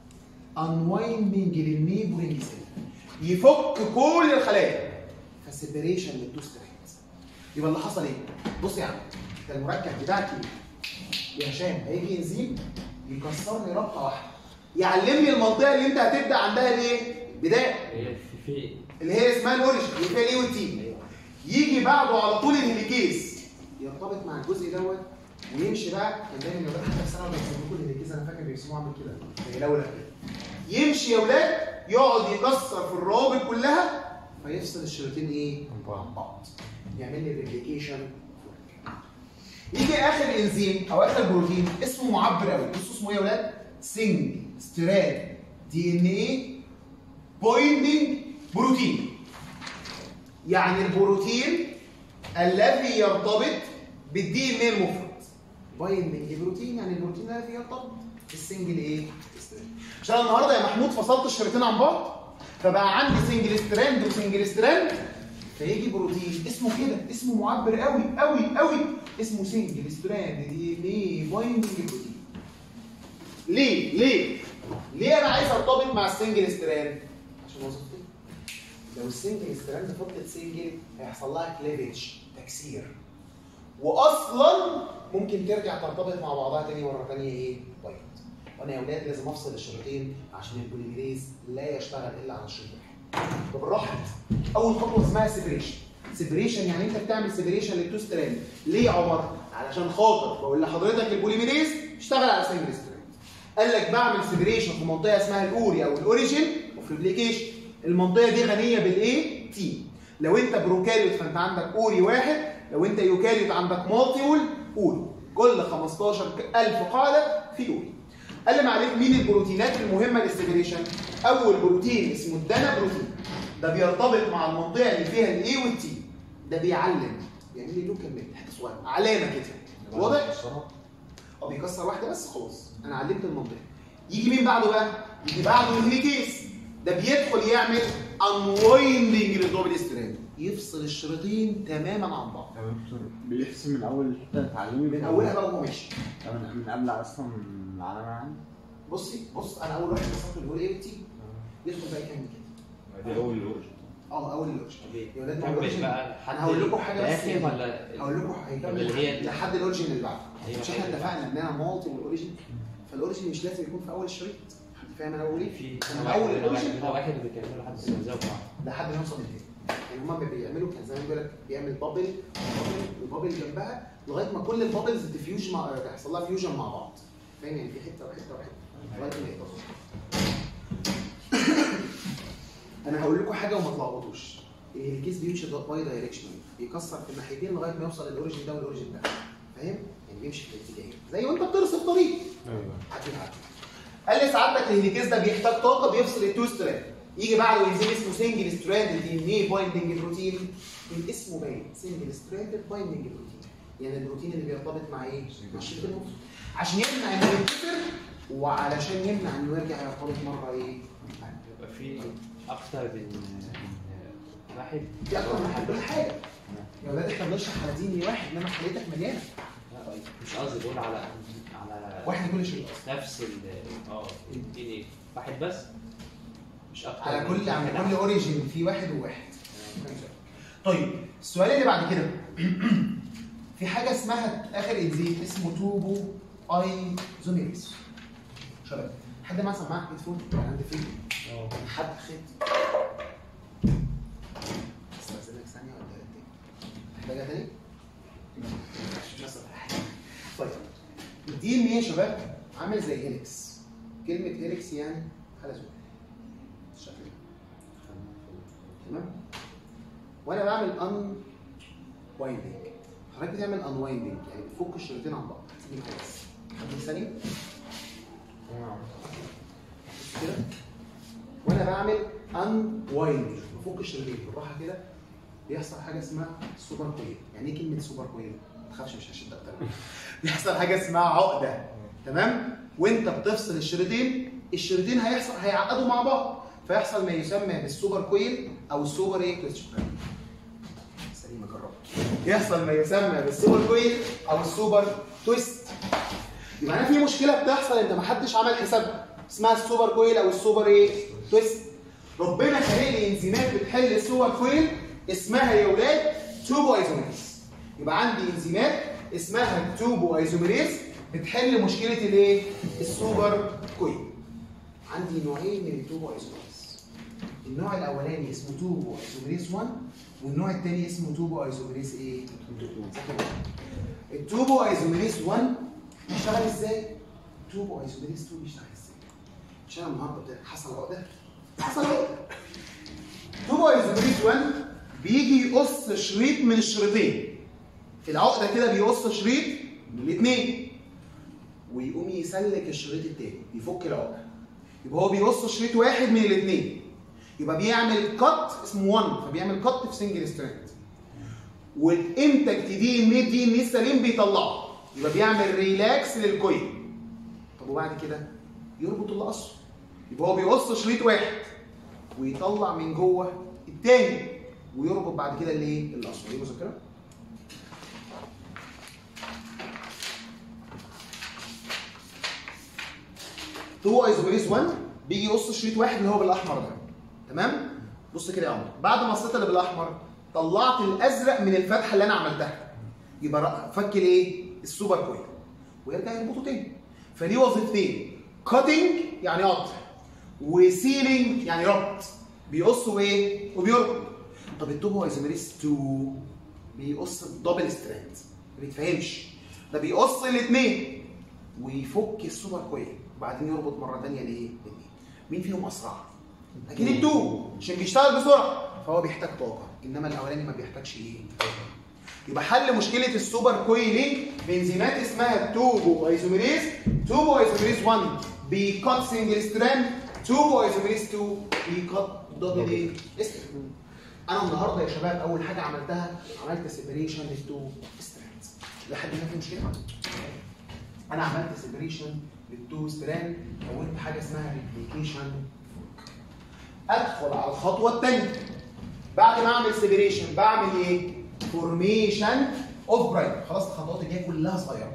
انوايندنج للنيبورنج سيل يفك كل الخلايا فسيبريشن للتو ستراندز يبقى اللي حصل ايه بص يا عم ده المركب بتاعك ايه يا هشام هيجي انزيم يكسر لي ربطه واحده يعلم لي المنطقه اللي انت هتبدا عندها الايه بدايه هي في في اللي هي اسمها الاوريجن اللي فيها الاي والتي يجي بعده على طول الهيليكيز يرتبط مع الجزء دوت ويمشي بقى كان دايما يا ولاد حتى في ثانوي بيرسموا كل الهيليكيز انا فاكر بيرسموه عامل كده زي لولا كده يمشي يا ولاد يقعد يكسر في الروابط كلها فيفصل الشريطين ايه؟ عن بعض يعمل لي ريبليكيشن يجي اخر انزيم او اخر بروتين اسمه معبر قوي بصوا اسمه ايه يا ولاد؟ سنج ستراد دي ان ايه بويندنج بروتين يعني البروتين الذي يرتبط بالدي ان ايه المفرد بايندنج بروتين يعني البروتين الذي يرتبط بالسنجل ايه ستراند عشان النهارده يا محمود فصلت الشريطين عن بعض فبقى عندي سنجل ستراند وسنجل ستراند فيجي بروتين اسمه كده اسمه معبر قوي قوي قوي اسمه سنجل ستراند دي ان ايه بايندنج بروتين ليه ليه ليه انا عايز ارتبط مع السنجل ستراند عشان وظيفتي لو السنجل ستراند فضلت سنجل هيحصل لها كليفج تكسير واصلا ممكن ترجع ترتبط مع بعضها تاني مره تانيه ايه بايند وانا يا اولاد لازم افصل الشريطين عشان البوليميريز لا يشتغل الا على الشريط واحد طب بالراحه اول خطوه اسمها سيبريشن سيبريشن يعني انت بتعمل سيبريشن للتو ستراند ليه يا عمر علشان خاطر بقول لحضرتك البوليميريز اشتغل على سنجل ستراند قال لك بعمل سيبريشن في منطقه اسمها الاوري او الاوريجين اوف ريبليكيشن المنطقه دي غنيه بالايه تي لو انت بروكاريوت فانت عندك اوري واحد لو انت يوكاريوت عندك مالتيول اوري كل 15000 قاعده في اوري قال لي معلش مين البروتينات المهمه للسيبريشن اول بروتين اسمه الدانا بروتين ده بيرتبط مع المنطقه اللي فيها الاي والتي ده بيعلم بيعمل لي لوكال ميت حته صغيره علامه كده واضح اه بيكسر واحده بس خلاص انا علمت المنطقه يجي مين بعده بقى يجي بعده الهيليكيز ده بيدخل يعمل انوايندنج للدوبل ستراند يفصل الشريطين تماما عن بعض طب يا دكتور بيحسب من اول حته تعليمي من اولها بقى وهو ماشي طب من من قبل اصلا العلامه يعني بصي بص انا اول واحد وصلت له ايه تي يدخل بقى يكمل كده دي اول الاورج اه اول الاورجن يا ولاد ما هو كمل الأوريجين- بقى لحد انا هقول لكم حاجه بس الآخر يعني. ولا هقول لكم هيكمل اللي هي لحد- لحد الاوريجن اللي بعده أيوة. مش احنا اتفقنا انها مالتي والاوريجن فالاوريجن مش لازم يكون في اول الشريط حد فاهم انا بقول ايه؟ في من واحد اول منهم واحد الاوريجن منهم واحد بيكملوا لحد ما يزودوا بعض لحد ما يوصل للتاني يعني هما بيعملوا كان زمان بيقول لك بيعمل بابل بابل وبابل جنبها لغايه ما كل البابلز تفيوج مع تحصل لها فيوجن مع بعض فاهم يعني في حته وحته وحته لغايه ما يتصلوا انا هقول لكم حاجه وما تلخبطوش الكيس بيمشي باي دايركشنال بيكسر في الناحيتين لغايه ما يوصل للاوريجن ده والاوريجن ده فاهم؟ يعني بيمشي في الاتجاهين زي وانت بترسم طريق ايوه عارفين عارفين. قال لي سعادتك الهيليكيز ده بيحتاج طاقه بيفصل التو ستراند يجي بعده انزيم اسمه سنجل ستراند دي ان ايه بايندنج بروتين من اسمه باين سنجل ستراند بايندنج بروتين يعني البروتين اللي بيرتبط مع ايه؟ مع الشريط النص عشان يمنع انه ينكسر وعلشان يمنع انه يرجع يرتبط مره ايه؟ يبقى في اكتر من من واحد في اكتر من حل كل حاجه يا ولاد احنا بنشرح على دين واحد انما حالتك مليانه لا، مش قصدي بقول على على واحد كل شيء نفس ال اه اديني واحد بس مش اكتر على من كل على كده. كل اوريجن في واحد وواحد طيب السؤال اللي بعد كده في حاجه اسمها اخر انزيم اسمه توبو ايزوميريز شباب حد معاه سماعه هيدفون ولا عندي فين حد خد استاذنك ثانيه ولا دقيقتين محتاجه تاني مش مثلا حاجه طيب الدي ان ايه يا شباب عامل زي هيليكس كلمه هيليكس يعني حلزون الشكل ده تمام وانا بعمل ان وايندنج حضرتك بتعمل ان وايندنج يعني بتفك الشريطين عن بعض تيجي كويس خد ثانيه بص كده وانا بعمل ان وايندنج بفك الشريطين بالراحه كده بيحصل حاجه اسمها سوبر كويل يعني ايه كلمه سوبر كويل ما تخافش مش هشد اكتر بيحصل حاجه اسمها عقده تمام وانت بتفصل الشريطين الشريطين هيحصل هيعقدوا مع بعض فيحصل ما يسمى بالسوبر كويل او السوبر ايه تويست سليمه جربت يحصل ما يسمى بالسوبر كويل او السوبر تويست يبقى انا في مشكله بتحصل انت ما حدش عمل حسابها اسمها السوبر كويل او السوبر ايه تويست ربنا خلق لي انزيمات بتحل السوبر كويل اسمها يا ولاد توبو ايزوميريز يبقى عندي انزيمات اسمها توبو ايزوميريز بتحل مشكله الايه السوبر كويل عندي نوعين من التوبو ايزوميريز النوع الاولاني اسمه توبو ايزوميريز 1 والنوع الثاني اسمه توبو ايزوميريز ايه التوبو ايزوميريز 1 بيشتغل ازاي توبو ايزوميريز 2 بيشتغل ازاي عشان النهارده بتاع- حصل عقده حصل عقده توبو ايزوميريز 1 بيجي يقص شريط من الشريطين في العقده كده بيقص شريط من الاثنين ويقوم يسلك الشريط التاني يفك العقده يبقى هو بيقص شريط واحد من الاثنين يبقى بيعمل كات اسمه 1 فبيعمل كات في سنجل ستراند والانتج دي ان دي ان السليم بيطلعه يبقى بيعمل ريلاكس للكويل طب وبعد كده يربط اللي قصه يبقى هو بيقص شريط واحد ويطلع من جوه التاني ويربط بعد كده الايه اللي قصه دي مذكره تو ايزوبريز 1 بيجي يقص شريط واحد اللي هو بالاحمر ده تمام بص كده يا عمر بعد ما قصيت اللي بالاحمر طلعت الازرق من الفتحه اللي انا عملتها يبقى رأ- فك الايه السوبر كويل ويرجع يربطه تاني فليه وظيفتين كاتنج يعني قطع وسيلينج يعني ربط بيقص وايه وبيربط طب التوبو ايزوميريز 2 بيقص الدبل ستراند ما بيتفهمش ده بيقص الاثنين ويفك السوبر كويل وبعدين يربط مره ثانيه لايه؟ للاثنين مين فيهم اسرع؟ اكيد التو عشان بيشتغل بسرعه فهو بيحتاج طاقه انما الاولاني ما بيحتاجش ايه؟ يبقى حل مشكله السوبر كويلينج بانزيمات اسمها التوبو ايزوميريز توبو ايزوميريز 1 بيكات سنجل ستراند توبو ايزوميريز 2 بيكات دبل ايه؟ ستراند انا النهارده يا شباب اول حاجه عملتها عملت سيبريشن للتو ستراندز لحد هنا في مشكله انا عملت سيبريشن للتو ستراند كونت حاجه اسمها ريبليكيشن ادخل على الخطوه الثانيه بعد ما اعمل سيبريشن بعمل ايه؟ فورميشن اوف برايم خلاص الخطوات الجايه كلها صغيره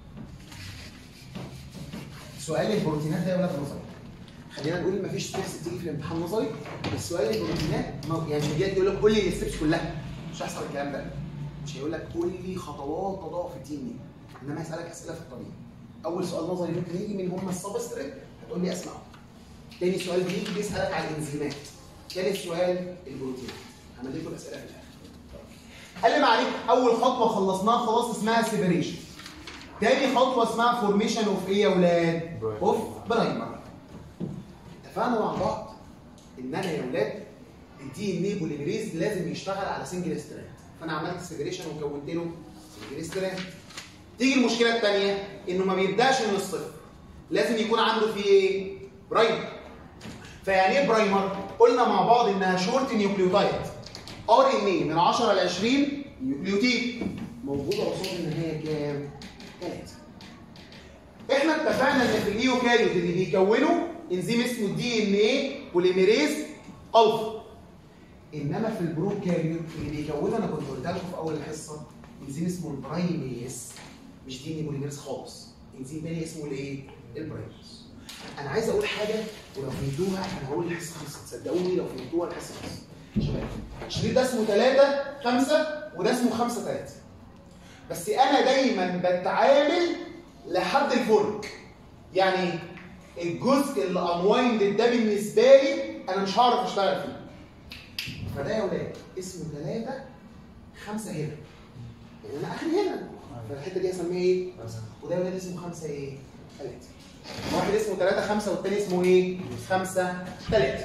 سؤال البروتينات ده يا ولاد نظري خلينا نقول مفيش ستيبس بتيجي في الامتحان نظري بس سؤال البروتينات ما- يعني مش جاي يقول لك قول لي الستيبس كلها مش هيحصل الكلام ده مش هيقول لك قول لي خطوات تضاعف الدي ان ايه انما هيسالك اسئله في الطبيعي اول سؤال نظري ممكن يجي من هم السبستريت هتقول لي اسمعه تاني سؤال بيجي بيسالك على الانزيمات تالت سؤال البروتين هعمل لكم الاسئله في الاخر قال لي معلش اول خطوه خلصناها خلاص اسمها سيبريشن تاني خطوه اسمها فورميشن اوف ايه يا اولاد اوف برايمر اتفقنا مع بعض ان انا يا اولاد الدي ان اي بوليميريز لازم يشتغل على سنجل ستراند فانا عملت سيبريشن وكونت له سنجل ستراند تيجي المشكله الثانيه انه ما بيبداش من الصفر لازم يكون عنده في ايه برايمر فيعني ايه برايمر قلنا مع بعض انها شورت نيوكليوتايد ار ان اي من 10 ل 20 نيوكليوتيد موجوده قصاد النهايه كام 3 احنا اتفقنا ان في الايوكاريوت اللي بيكونوا انزيم اسمه الدي ان اي بوليميريز الفا انما في البروكاريوت اللي بيكونه انا كنت قلت لكم في اول الحصه انزيم اسمه البرايميز مش دي ان بوليميريز خالص انزيم تاني اسمه الايه البرايميز انا عايز اقول حاجه ولو فهمتوها انا هقول الحصه خلصت صدقوني لو فهمتوها الحصه خلصت شباب الشريط ده اسمه 3 5 وده اسمه 5 3 بس انا دايما بتعامل لحد الفرق يعني الجزء اللي انوايند ده بالنسبه لي انا مش هعرف اشتغل فيه فده يا ولاد اسمه 3 5 هنا يعني انا اخري هنا فالحته دي هسميها ايه؟ وده يا ولاد اسمه 5 ايه؟ 3 واحد اسمه 3 5 والتاني اسمه ايه؟ 5 3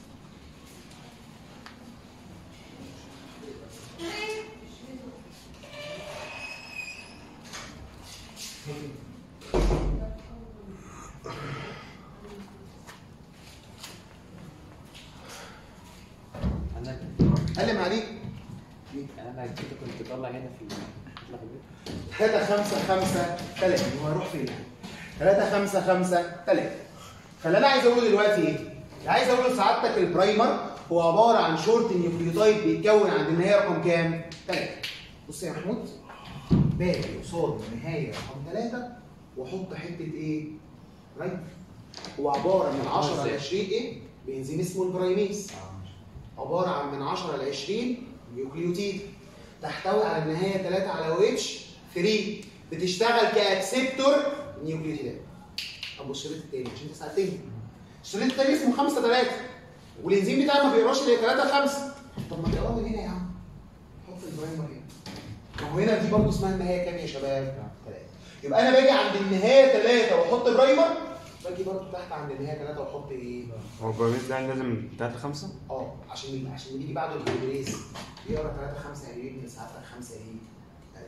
انا علم عليك انا كنت كنت طالع هنا في اطلع البيت 3 5 5 3 هو هيروح فين؟ 3 5 5 3 فاللي انا عايز اقوله دلوقتي ايه؟ اللي عايز اقوله لسعادتك البرايمر هو عباره عن شورت نيوكليوتايد بيتكون عند النهايه رقم كام؟ 3 بص يا محمود باجي قصاد النهايه رقم 3 واحط حته ايه؟ برايمر هو عباره من 10 ل 20 ايه؟ بانزيم اسمه البرايميز عباره عن من 10 ل 20 نيوكليوتيد تحتوي على النهايه 3 على او اتش 3 بتشتغل كاكسبتور نيوكليوتيدات طب والشريط التاني عشان انت سالتني الشريط التاني اسمه 5 3 والانزيم بتاعه ما بيقراش الا 3 5 طب ما تقراه من هنا يا عم حط البرايمر هنا ما هو هنا دي برضه اسمها النهايه كام يا شباب؟ 3 يبقى انا باجي عند النهايه 3 واحط برايمر باجي برضه تحت عند النهايه 3 واحط ايه؟ هو البراميز ده لازم 3 5 اه عشان عشان اللي بيجي بعده البوليميريز بيقرا 3 5 يعني بيجي ساعتها 5 ايه 3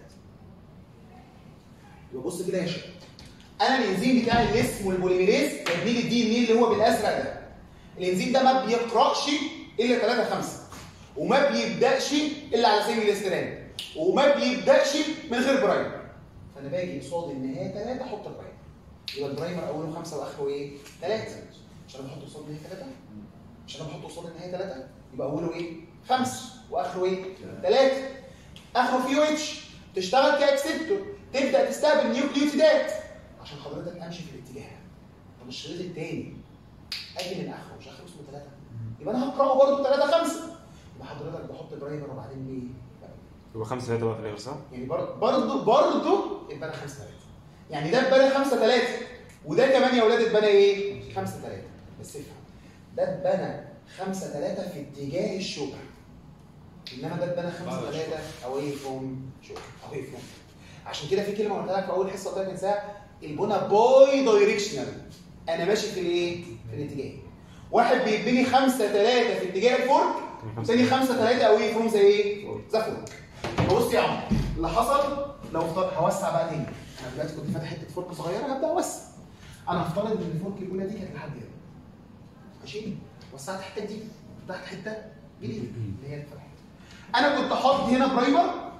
يبقى بص كده يا شباب انا الانزيم بتاعي اللي اسمه البوليميريز تبنيل الدي ان ايه اللي هو بالازرق ده الانزيم ده ما بيقراش الا 3 5 وما بيبداش الا على سنجل ستراند وما بيبداش من غير برايمر فانا باجي قصاد النهايه 3 احط برايمر يبقى البرايمر اوله 5 واخره ايه 3 مش انا بحط قصاد النهايه 3 مش انا بحط قصاد النهايه 3 يبقى اوله ايه 5 واخره ايه 3 اخره فيه اتش تشتغل كاكسبتور تبدا تستقبل نيوكليوتيدات عشان حضرتك امشي في الاتجاه ده طب الشريط الثاني اجي من اخره مش اخره اسمه 3 يبقى انا هقراه برضه 3 5 يبقى حضرتك بحط برايمر وبعدين ايه يبقى 5 3 بقى في الاخر صح؟ يعني برضه برضه برضه اتبنى 5 3 يعني ده اتبنى 5 3 وده كمان يا اولاد اتبنى ايه 5 3 بس افهم ده اتبنى 5 3 في اتجاه الشوكه انما ده اتبنى 5 3 اواي فروم شوكه اواي فروم عشان كده في كلمه قلتها لك في اول حصه قلت لك انساها البنى باي دايركشنال انا ماشي في الايه في الاتجاه واحد بيتبني 5 3 في اتجاه الفورك تاني 5 3 اواي فروم زي ايه ذا فورك فبص يا عم اللي حصل لو افترض هوسع بقى تاني انا دلوقتي كنت فاتح حته فرك صغيره هبدا اوسع انا هفترض ان الفرك الاولى دي كانت لحد هنا ماشي وسعت الحته دي فتحت حته جديده اللي هي اتفتحت انا كنت حاطط هنا برايمر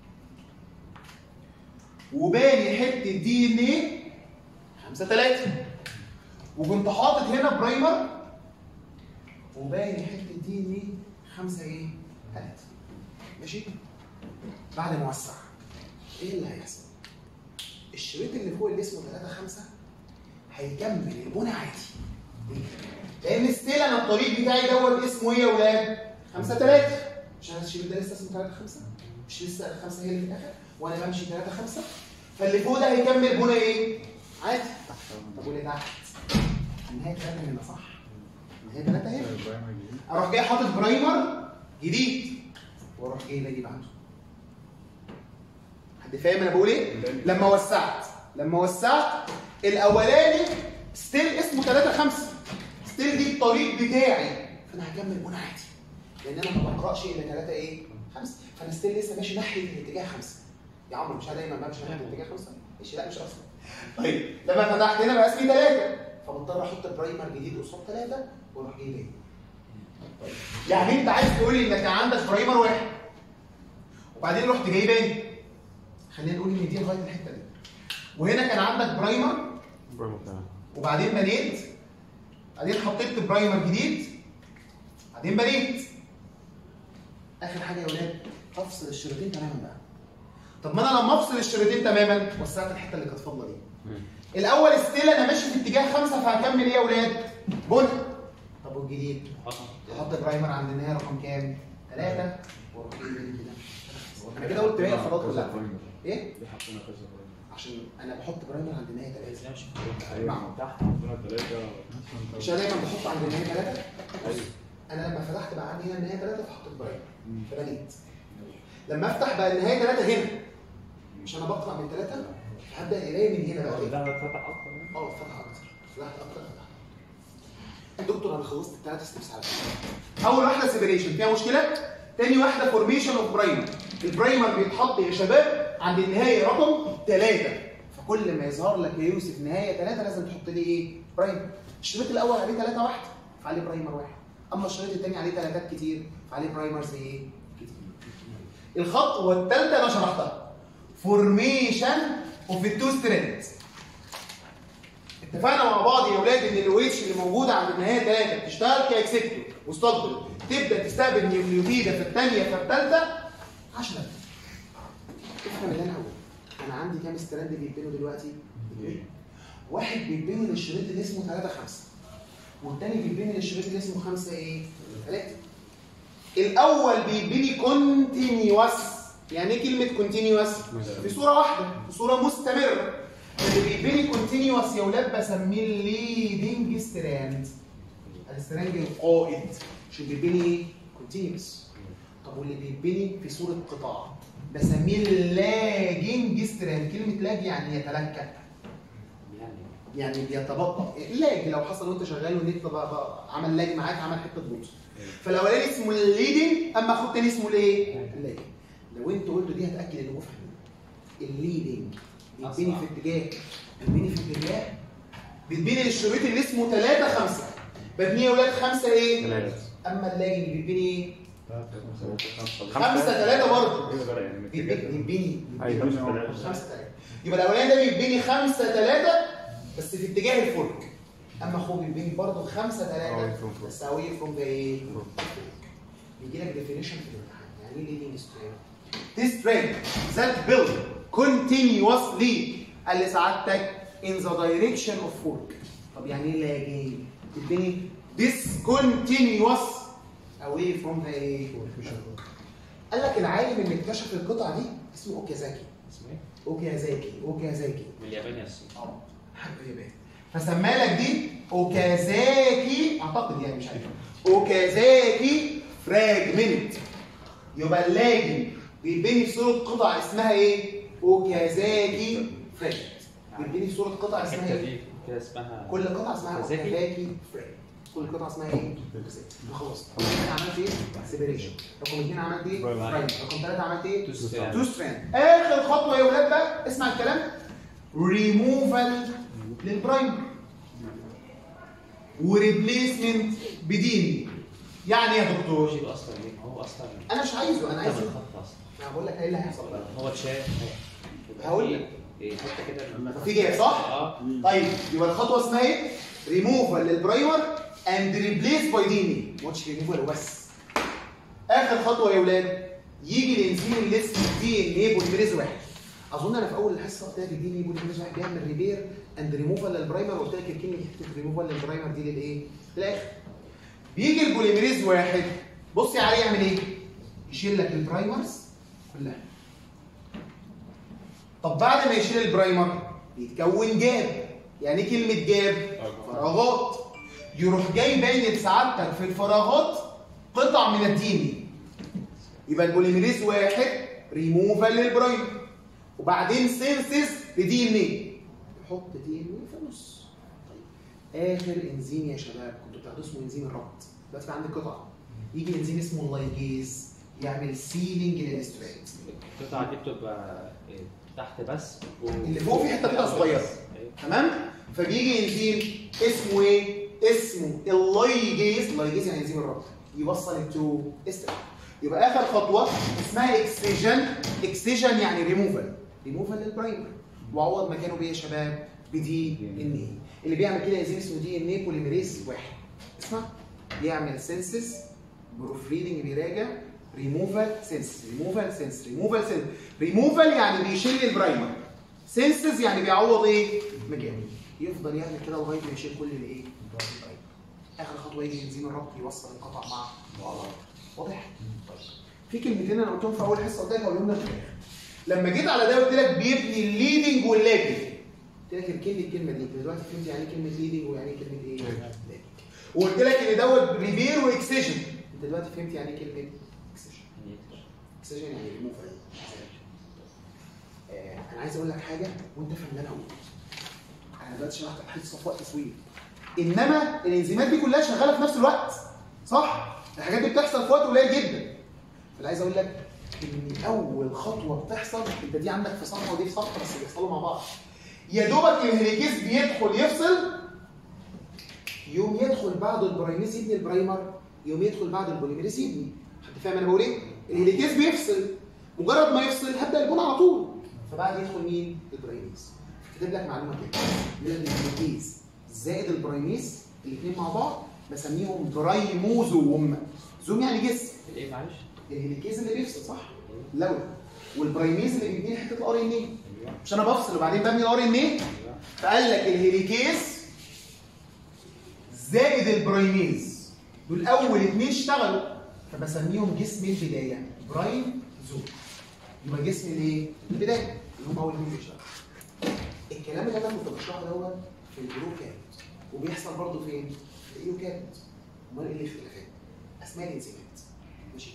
وباني حته دي ان ايه 5 3 وكنت حاطط هنا برايمر وباني حته دي ان ايه 5 ايه ثلاثة ماشي بعد ما اوسع ايه اللي هيحصل؟ الشريط اللي فوق اللي اسمه 3 5 هيكمل البنى عادي ليه؟ لان ستيل انا الطريق بتاعي دوت اسمه ايه يا ولاد؟ 5 3 مش انا الشريط ده لسه اسمه 3 5 مش لسه الخمسه هي اللي في الاخر وانا بمشي 3 5 فاللي فوق ده هيكمل بنى ايه؟ عادي طب واللي تحت؟ النهايه 3 هنا صح؟ النهايه 3 هنا اروح جاي حاطط برايمر جديد واروح جاي باجي بعده حد فاهم انا بقول ايه؟ لما وسعت لما وسعت الاولاني ستيل اسمه 3 5 ستيل دي الطريق بتاعي فانا هكمل بنى عادي لان انا ما بقراش الا 3 ايه؟ 5 فانا ستيل لسه ماشي ناحيه الاتجاه 5 يا عمرو مش انا دايما بمشي ناحيه الاتجاه 5 ماشي لا مش اصلا طيب لما فتحت هنا بقى اسمي 3 فبضطر احط برايمر جديد قصاد 3 واروح جاي باجي يعني انت عايز تقول لي انك كان عندك برايمر واحد وبعدين رحت جاي باجي خلينا نقول ان دي لغايه الحته دي وهنا كان عندك برايمر برافو تمام وبعدين بنيت بعدين حطيت برايمر جديد بعدين بنيت اخر حاجه يا ولاد افصل الشريطين تماما بقى طب ما انا لما افصل الشريطين تماما وسعت الحته اللي كانت فاضله دي الاول ستيل انا ماشي في اتجاه خمسه فهكمل ايه يا ولاد؟ بنى طب والجديد احط برايمر عند النهايه رقم كام؟ ثلاثه واروح جاي بادئ كده انا كده قلت باقي الخطوات كلها ايه؟ ليه حطينا كذا برايمر؟ عشان انا بحط برايمر عند النهايه ثلاثه ازاي مش ايوه من تحت حطينا ثلاثة مش انا دايما بحط عند النهايه ثلاثه انا لما فتحت بقى عندي هنا النهايه ثلاثه فحطيت برايمر فبنيت لما افتح بقى النهايه ثلاثه هنا مش انا بقطع من ثلاثه هبدا قرايه من هنا بقى ده فتح اكتر يعني؟ اه فتح اكتر فتحت اكتر فتحت دكتور انا خلصت الثلاث ستيبس على فكره اول واحده سيبريشن فيها مشكله تاني واحده فورميشن اوف برايمر البرايمر بيتحط يا شباب عند النهايه رقم ثلاثه فكل ما يظهر لك يا يوسف نهايه ثلاثه لازم تحط لي ايه؟ برايمر الشريط الاول عليه ثلاثه واحده فعليه برايمر واحد اما الشريط الثاني عليه ثلاثات كتير فعليه برايمرز ايه؟ كتير الخطوه الثالثه انا شرحتها فورميشن اوف التو ستريندز اتفقنا مع بعض يا اولاد ان الويتش اللي موجوده عند النهايه ثلاثه بتشتغل كاكسبتور وستابل تبدا تستقبل نيوكليوتيدا في الثانيه في الثالثه 10 افهم اللي انا هقوله انا عندي كام ستراند بيتبنوا دلوقتي؟ اثنين. واحد بيتبني للشريط اللي اسمه 3 5 والتاني بيتبني للشريط اللي اسمه 5 ايه؟ 3 الاول بيتبني كونتينيوس يعني ايه كلمه كونتينيوس؟ في صوره واحده في صوره مستمره اللي بيتبني كونتينيوس يا ولاد بسميه الليدنج ستراند الستراند القائد عشان بيتبني ايه؟ كونتينيوس طب واللي بيتبني في صوره قطاع بسميه اللاجنج ستراند كلمه لاج يعني يتلكك يعني يعني بيتبطأ لاج لو حصل وانت شغال والنت بقى بقى عمل لاج معاك عمل حته بوت فالاولاني اسمه الليدنج اما اخد تاني اسمه الايه؟ اللاج لو انت قلت دي هتاكد انكم فاهمين الليدنج بيتبني في اتجاه بيتبني في اتجاه بيتبني للشريط اللي اسمه 3 5 ببنيه يا ولاد 5 ايه؟ ثلاثة اما اللاجنج بيتبني ايه؟ خمسة 5 3 برضه ايه بقى يعني من بيتبني اتجاه بيتبني ايوه خمسة تلاتة يبقى الاولاني ده بيتبني خمسة تلاتة بس في اتجاه الفلك اما اخوه بيتبني برضه خمسة Away تلاتة from fork. بس away from the ايه؟ بيجي لك ديفينيشن في الامتحان يعني ايه leading strength؟ This strength that build continuously قال لي سعادتك in the direction of fork طب يعني ايه لاجي؟ بتبني discontinuous away from the ايه؟ قال لك العالم اللي اكتشف القطعه دي اسمه اوكيازاكي اسمه ايه؟ اوكيازاكي اوكيازاكي من اليابان يا الصين اه حاجه ياباني فسمى لك دي اوكازاكي اعتقد يعني مش عارف اوكازاكي فراجمنت يبقى اللاجن بيتبني في صوره قطع اسمها ايه؟ اوكازاكي فراجمنت بيتبني في صوره قطع اسمها الحته ايه؟ دي كده اسمها كل قطعه اسمها أوكازاكي؟ اوكازاكي فراجمنت كل قطعه اسمها ايه؟ اوكازاكي خلاص رقم واحد عملت ايه؟ سيبريشن رقم اثنين عملت ايه؟ Frame. فراجمنت رقم ثلاثه عملت ايه؟ تو ستراند. تو ستراند اخر خطوه يا ولاد بقى اسمع الكلام ريموفال للبرايمر وريبليسمنت بديني يعني ايه يا هو دكتور يجيب اصلا ليه؟ ما هو اصلا انا مش عايزه انا عايز كتب الخط اصلا انا بقول لك ايه اللي هيحصل بقى هو اتشاف هقول لك. ايه حته كده في جهه صح اه طيب يبقى الخطوه اسمها ايه ريموفال للبرايمر اند ريبليس باي ديني ما قلتش ريموفال وبس اخر خطوه يا ولاد يجي الانزيم اللي اسمه دي ان ايه بوليميريز واحد اظن انا في اول الحصه قلت لك الدي ان ايه بوليميريز واحد بيعمل ريبير اند ريموفال للبرايمر وقلت لك الكلمه حته ريموفال للبرايمر دي للايه؟ للاخر بيجي البوليميريز واحد بص يا علي يعمل ايه؟ يشيل لك البرايمرز كلها طب بعد ما يشيل البرايمر بيتكون جاب يعني ايه كلمه جاب؟ فراغات يروح جاي باين سعادتك في الفراغات قطع من الدين يبقى البوليميريز واحد ريموفال للبرايمر وبعدين سينسيس لدي ان ايه يحط دي ان ايه في النص طيب اخر انزيم يا شباب كنتوا بتاخدوه اسمه انزيم الربط دلوقتي بقى عندك قطعه يجي انزيم اسمه اللايجيز يعمل سيلينج للاسترات القطعة دي بتبقى إيه، تحت بس و... اللي فوق في حته كده صغيره أيوة. تمام فبيجي انزيم اسمه ايه اسمه اللايجيز اللايجيز يعني انزيم الربط يوصل التو استر يبقى اخر خطوه اسمها اكسجن اكسجن يعني ريموفال ريموفال للبرايمر وعوض مكانه بايه يا شباب بدي ان ايه اللي بيعمل كده انزيم اسمه دي ان ايه بوليميريز واحد اسمع يعمل سينسس بروف ريدنج بيراجع ريموفال سينس ريموفال سينس ريموفال سينس ريموفال يعني بيشيل البرايمر سينسز يعني بيعوض ايه مكانه يفضل يعمل كده لغايه ما يشيل كل الايه البرايمر اخر خطوه يجي انزيم الربط يوصل القطع مع بعض واضح طيب. في كلمتين انا قلتهم في اول حصه قلت لك هقولهم لك في الاخر لما جيت على ده قلت لك بيبني الليدنج واللاجنج قلت لك اركن لي الكلمه دي انت دلوقتي فهمت يعني ايه كلمه ليدنج ويعني ايه كلمه ايه لاجنج وقلت لك ان دوت ريفير واكسجن انت دلوقتي فهمت يعني ايه كلمه اكسجن اكسجن يعني ريموفال آه انا عايز اقول لك حاجه وانت فاهم اللي انا هقوله انا دلوقتي شرحت الحصه في وقت طويل انما الانزيمات دي كلها شغاله في نفس الوقت صح الحاجات دي بتحصل في وقت قليل جدا فاللي عايز اقول لك ان اول خطوه بتحصل انت دي عندك في صفحه ودي في صفحه بس بيحصلوا مع بعض يا دوبك الهليكيز بيدخل يفصل يوم يدخل بعد البرايميز يبني البرايمر يوم يدخل بعد البوليميريز يبني حد فاهم انا بقول ايه الهليكيز بيفصل مجرد ما يفصل هبدا البون على طول فبعد يدخل مين البرايميز كاتب لك معلومه كده من الهليكيز زائد البرايميز الاثنين مع بعض بسميهم برايموزوم زوم يعني جسم الايه معلش؟ الهليكيز اللي بيفصل صح لولا والبرايميز اللي بيديني حته الار ان ايه مش انا بفصل وبعدين ببني الار ان ايه فقال لك الهليكيز زائد البرايميز دول اول اتنين اشتغلوا فبسميهم جسم البدايه برايم زوم يبقى جسم الايه البدايه اللي هم اول اتنين بيشتغلوا الكلام اللي انا كنت بشرحه دوت في البروكات وبيحصل برضه فين؟ في الايوكات امال ايه الاختلافات؟ اسماء الانزيمات ماشي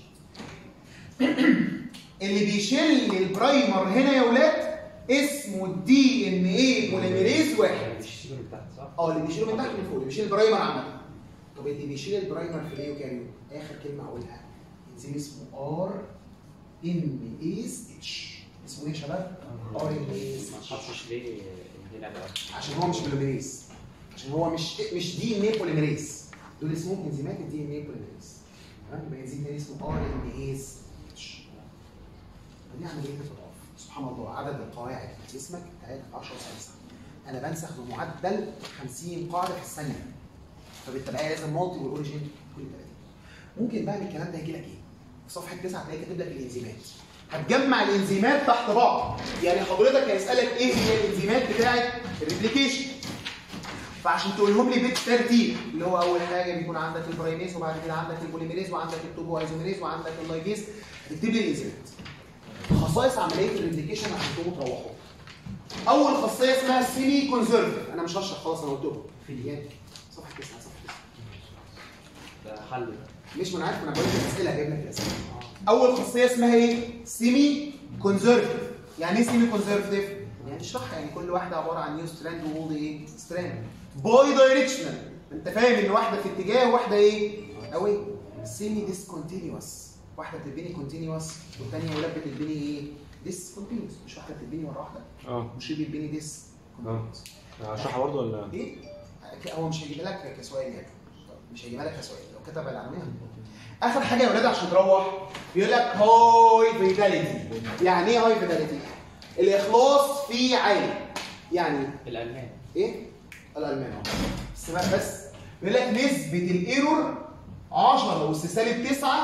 اللي بيشيل البرايمر هنا يا ولاد اسمه الدي ان ايه بوليميريز واحد بيشيله من تحت صح؟ اه اللي بيشيله من تحت من فوق اللي بيشيل البرايمر عامه طب اللي بيشيل البرايمر في الايوكاريوت اخر كلمه هقولها انزيم اسمه ار ان ايز اتش اسمه ايه يا شباب؟ ار ان ايز ما اتش تحطش ليه هنا بقى عشان هو مش بوليميريز عشان هو مش مش دي ان ايه بوليميريز دول اسمهم انزيمات الدي ان ايه بوليميريز تمام يبقى انزيم تاني اسمه ار ان ايز اتش دي عمليه التضاعف سبحان الله عدد القواعد في جسمك 10 5 انا بنسخ بمعدل 50 قاعده في الثانيه فبالتبعيه لازم مالتي والاوريجين كل 30 ممكن بقى من الكلام ده يجي لك ايه؟ في صفحه 9 هتلاقي كاتب لك الانزيمات هتجمع الانزيمات تحت بعض يعني حضرتك هيسالك ايه هي الانزيمات بتاعه الريبليكيشن فعشان تقولهم لي بالترتيب اللي هو اول حاجه بيكون عندك البرايميز وبعد كده عندك البوليميريز وعندك التوبو ايزوميريز وعندك اللايجيز هتكتب لي الانزيمات خصائص عمليه الريبليكيشن عشان تقوموا تروحوا اول خاصيه اسمها سيمي كونزرف انا مش هشرح خلاص انا قلتهم في ديات صفحه 9 صفحه 9 ده حل مش ما انا عارف انا بقول لك الاسئله جايب لك الاسئله اول خاصيه اسمها ايه سيمي كونزرفتيف يعني ايه سيمي كونزرفتيف يعني اشرحها يعني كل واحده عباره عن نيو ستراند وولد ايه ستراند باي دايركشنال انت فاهم ان واحده في اتجاه وواحده ايه اوي سيمي ديسكونتينيوس واحده بتتبني كونتينيوس والثانيه ولاد بتتبني ايه ديسكونتينيوس مش واحده بتتبني مره واحده اه مش بيتبني ديس اه هشرحها برضه ولا ايه هو مش هيجيب لك كسؤال يعني مش هيجيبها لك كسؤال لو كتب العنوان اخر حاجه يا ولاد عشان تروح بيقول لك هاي فيتاليتي يعني ايه هاي فيتاليتي الاخلاص فيه عالي يعني الالمان ايه الالمان اهو بس بقى بس بيقول لك نسبه الايرور 10 اس سالب 9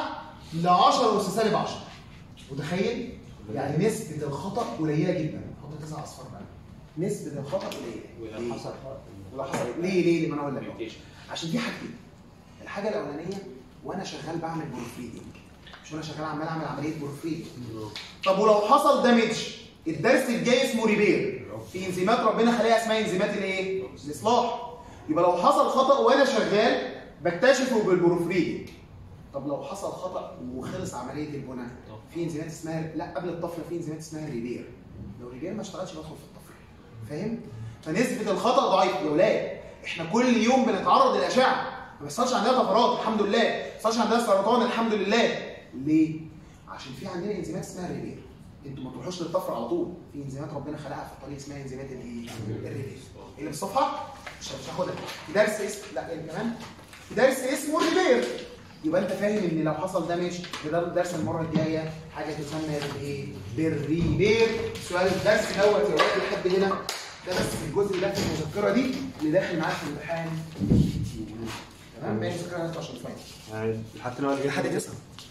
ل 10 اس سالب 10 متخيل؟ يعني نسبة الخطأ قليلة جدا حط تسع اصفار بقى نسبة الخطأ قليلة ولو ليه؟ حصل ولو حصل ليه ليه؟ ما انا اقول لك أهو. mutation. عشان في حاجتين الحاجة الأولانية وأنا شغال بعمل بروفريدنج مش وأنا شغال عمال أعمل عملية بروفريدنج طب ولو حصل دامج الدرس الجاي اسمه ريبير في انزيمات ربنا خلقها اسمها انزيمات الايه؟ الاصلاح يبقى لو حصل خطا وانا شغال بكتشفه بالبروفريدنج طب لو حصل خطا وخلص عمليه البناء في انزيمات اسمها لا قبل الطفره في انزيمات اسمها ريبير لو ريبير ما اشتغلش بدخل في الطفره فاهم؟ فنسبه الخطا ضعيفه يا ولاد احنا كل يوم بنتعرض للاشعه ما بيحصلش عندنا طفرات الحمد لله ما بيحصلش عندنا سرطان الحمد لله ليه؟ عشان في عندنا انزيمات اسمها ريبير انتوا ما تروحوش للطفره على طول في انزيمات ربنا خلقها في الطريق اسمها انزيمات الايه؟ الريبير اللي في الصفحه مش مش هاخدها في درس اسم لا اللي كمان في درس اسمه الريبير يبقى انت فاهم ان لو حصل دامج ده درس المره الجايه حاجه تسمى بالايه؟ بالريبير سؤال الدرس دوت يا ولاد لحد هنا ده بس في الجزء ده في المذكره دي اللي داخل معاك في الامتحان تمام باقي المذكره 13 فاينل يعني لحد هنا ولا إيه؟ لحد تسعه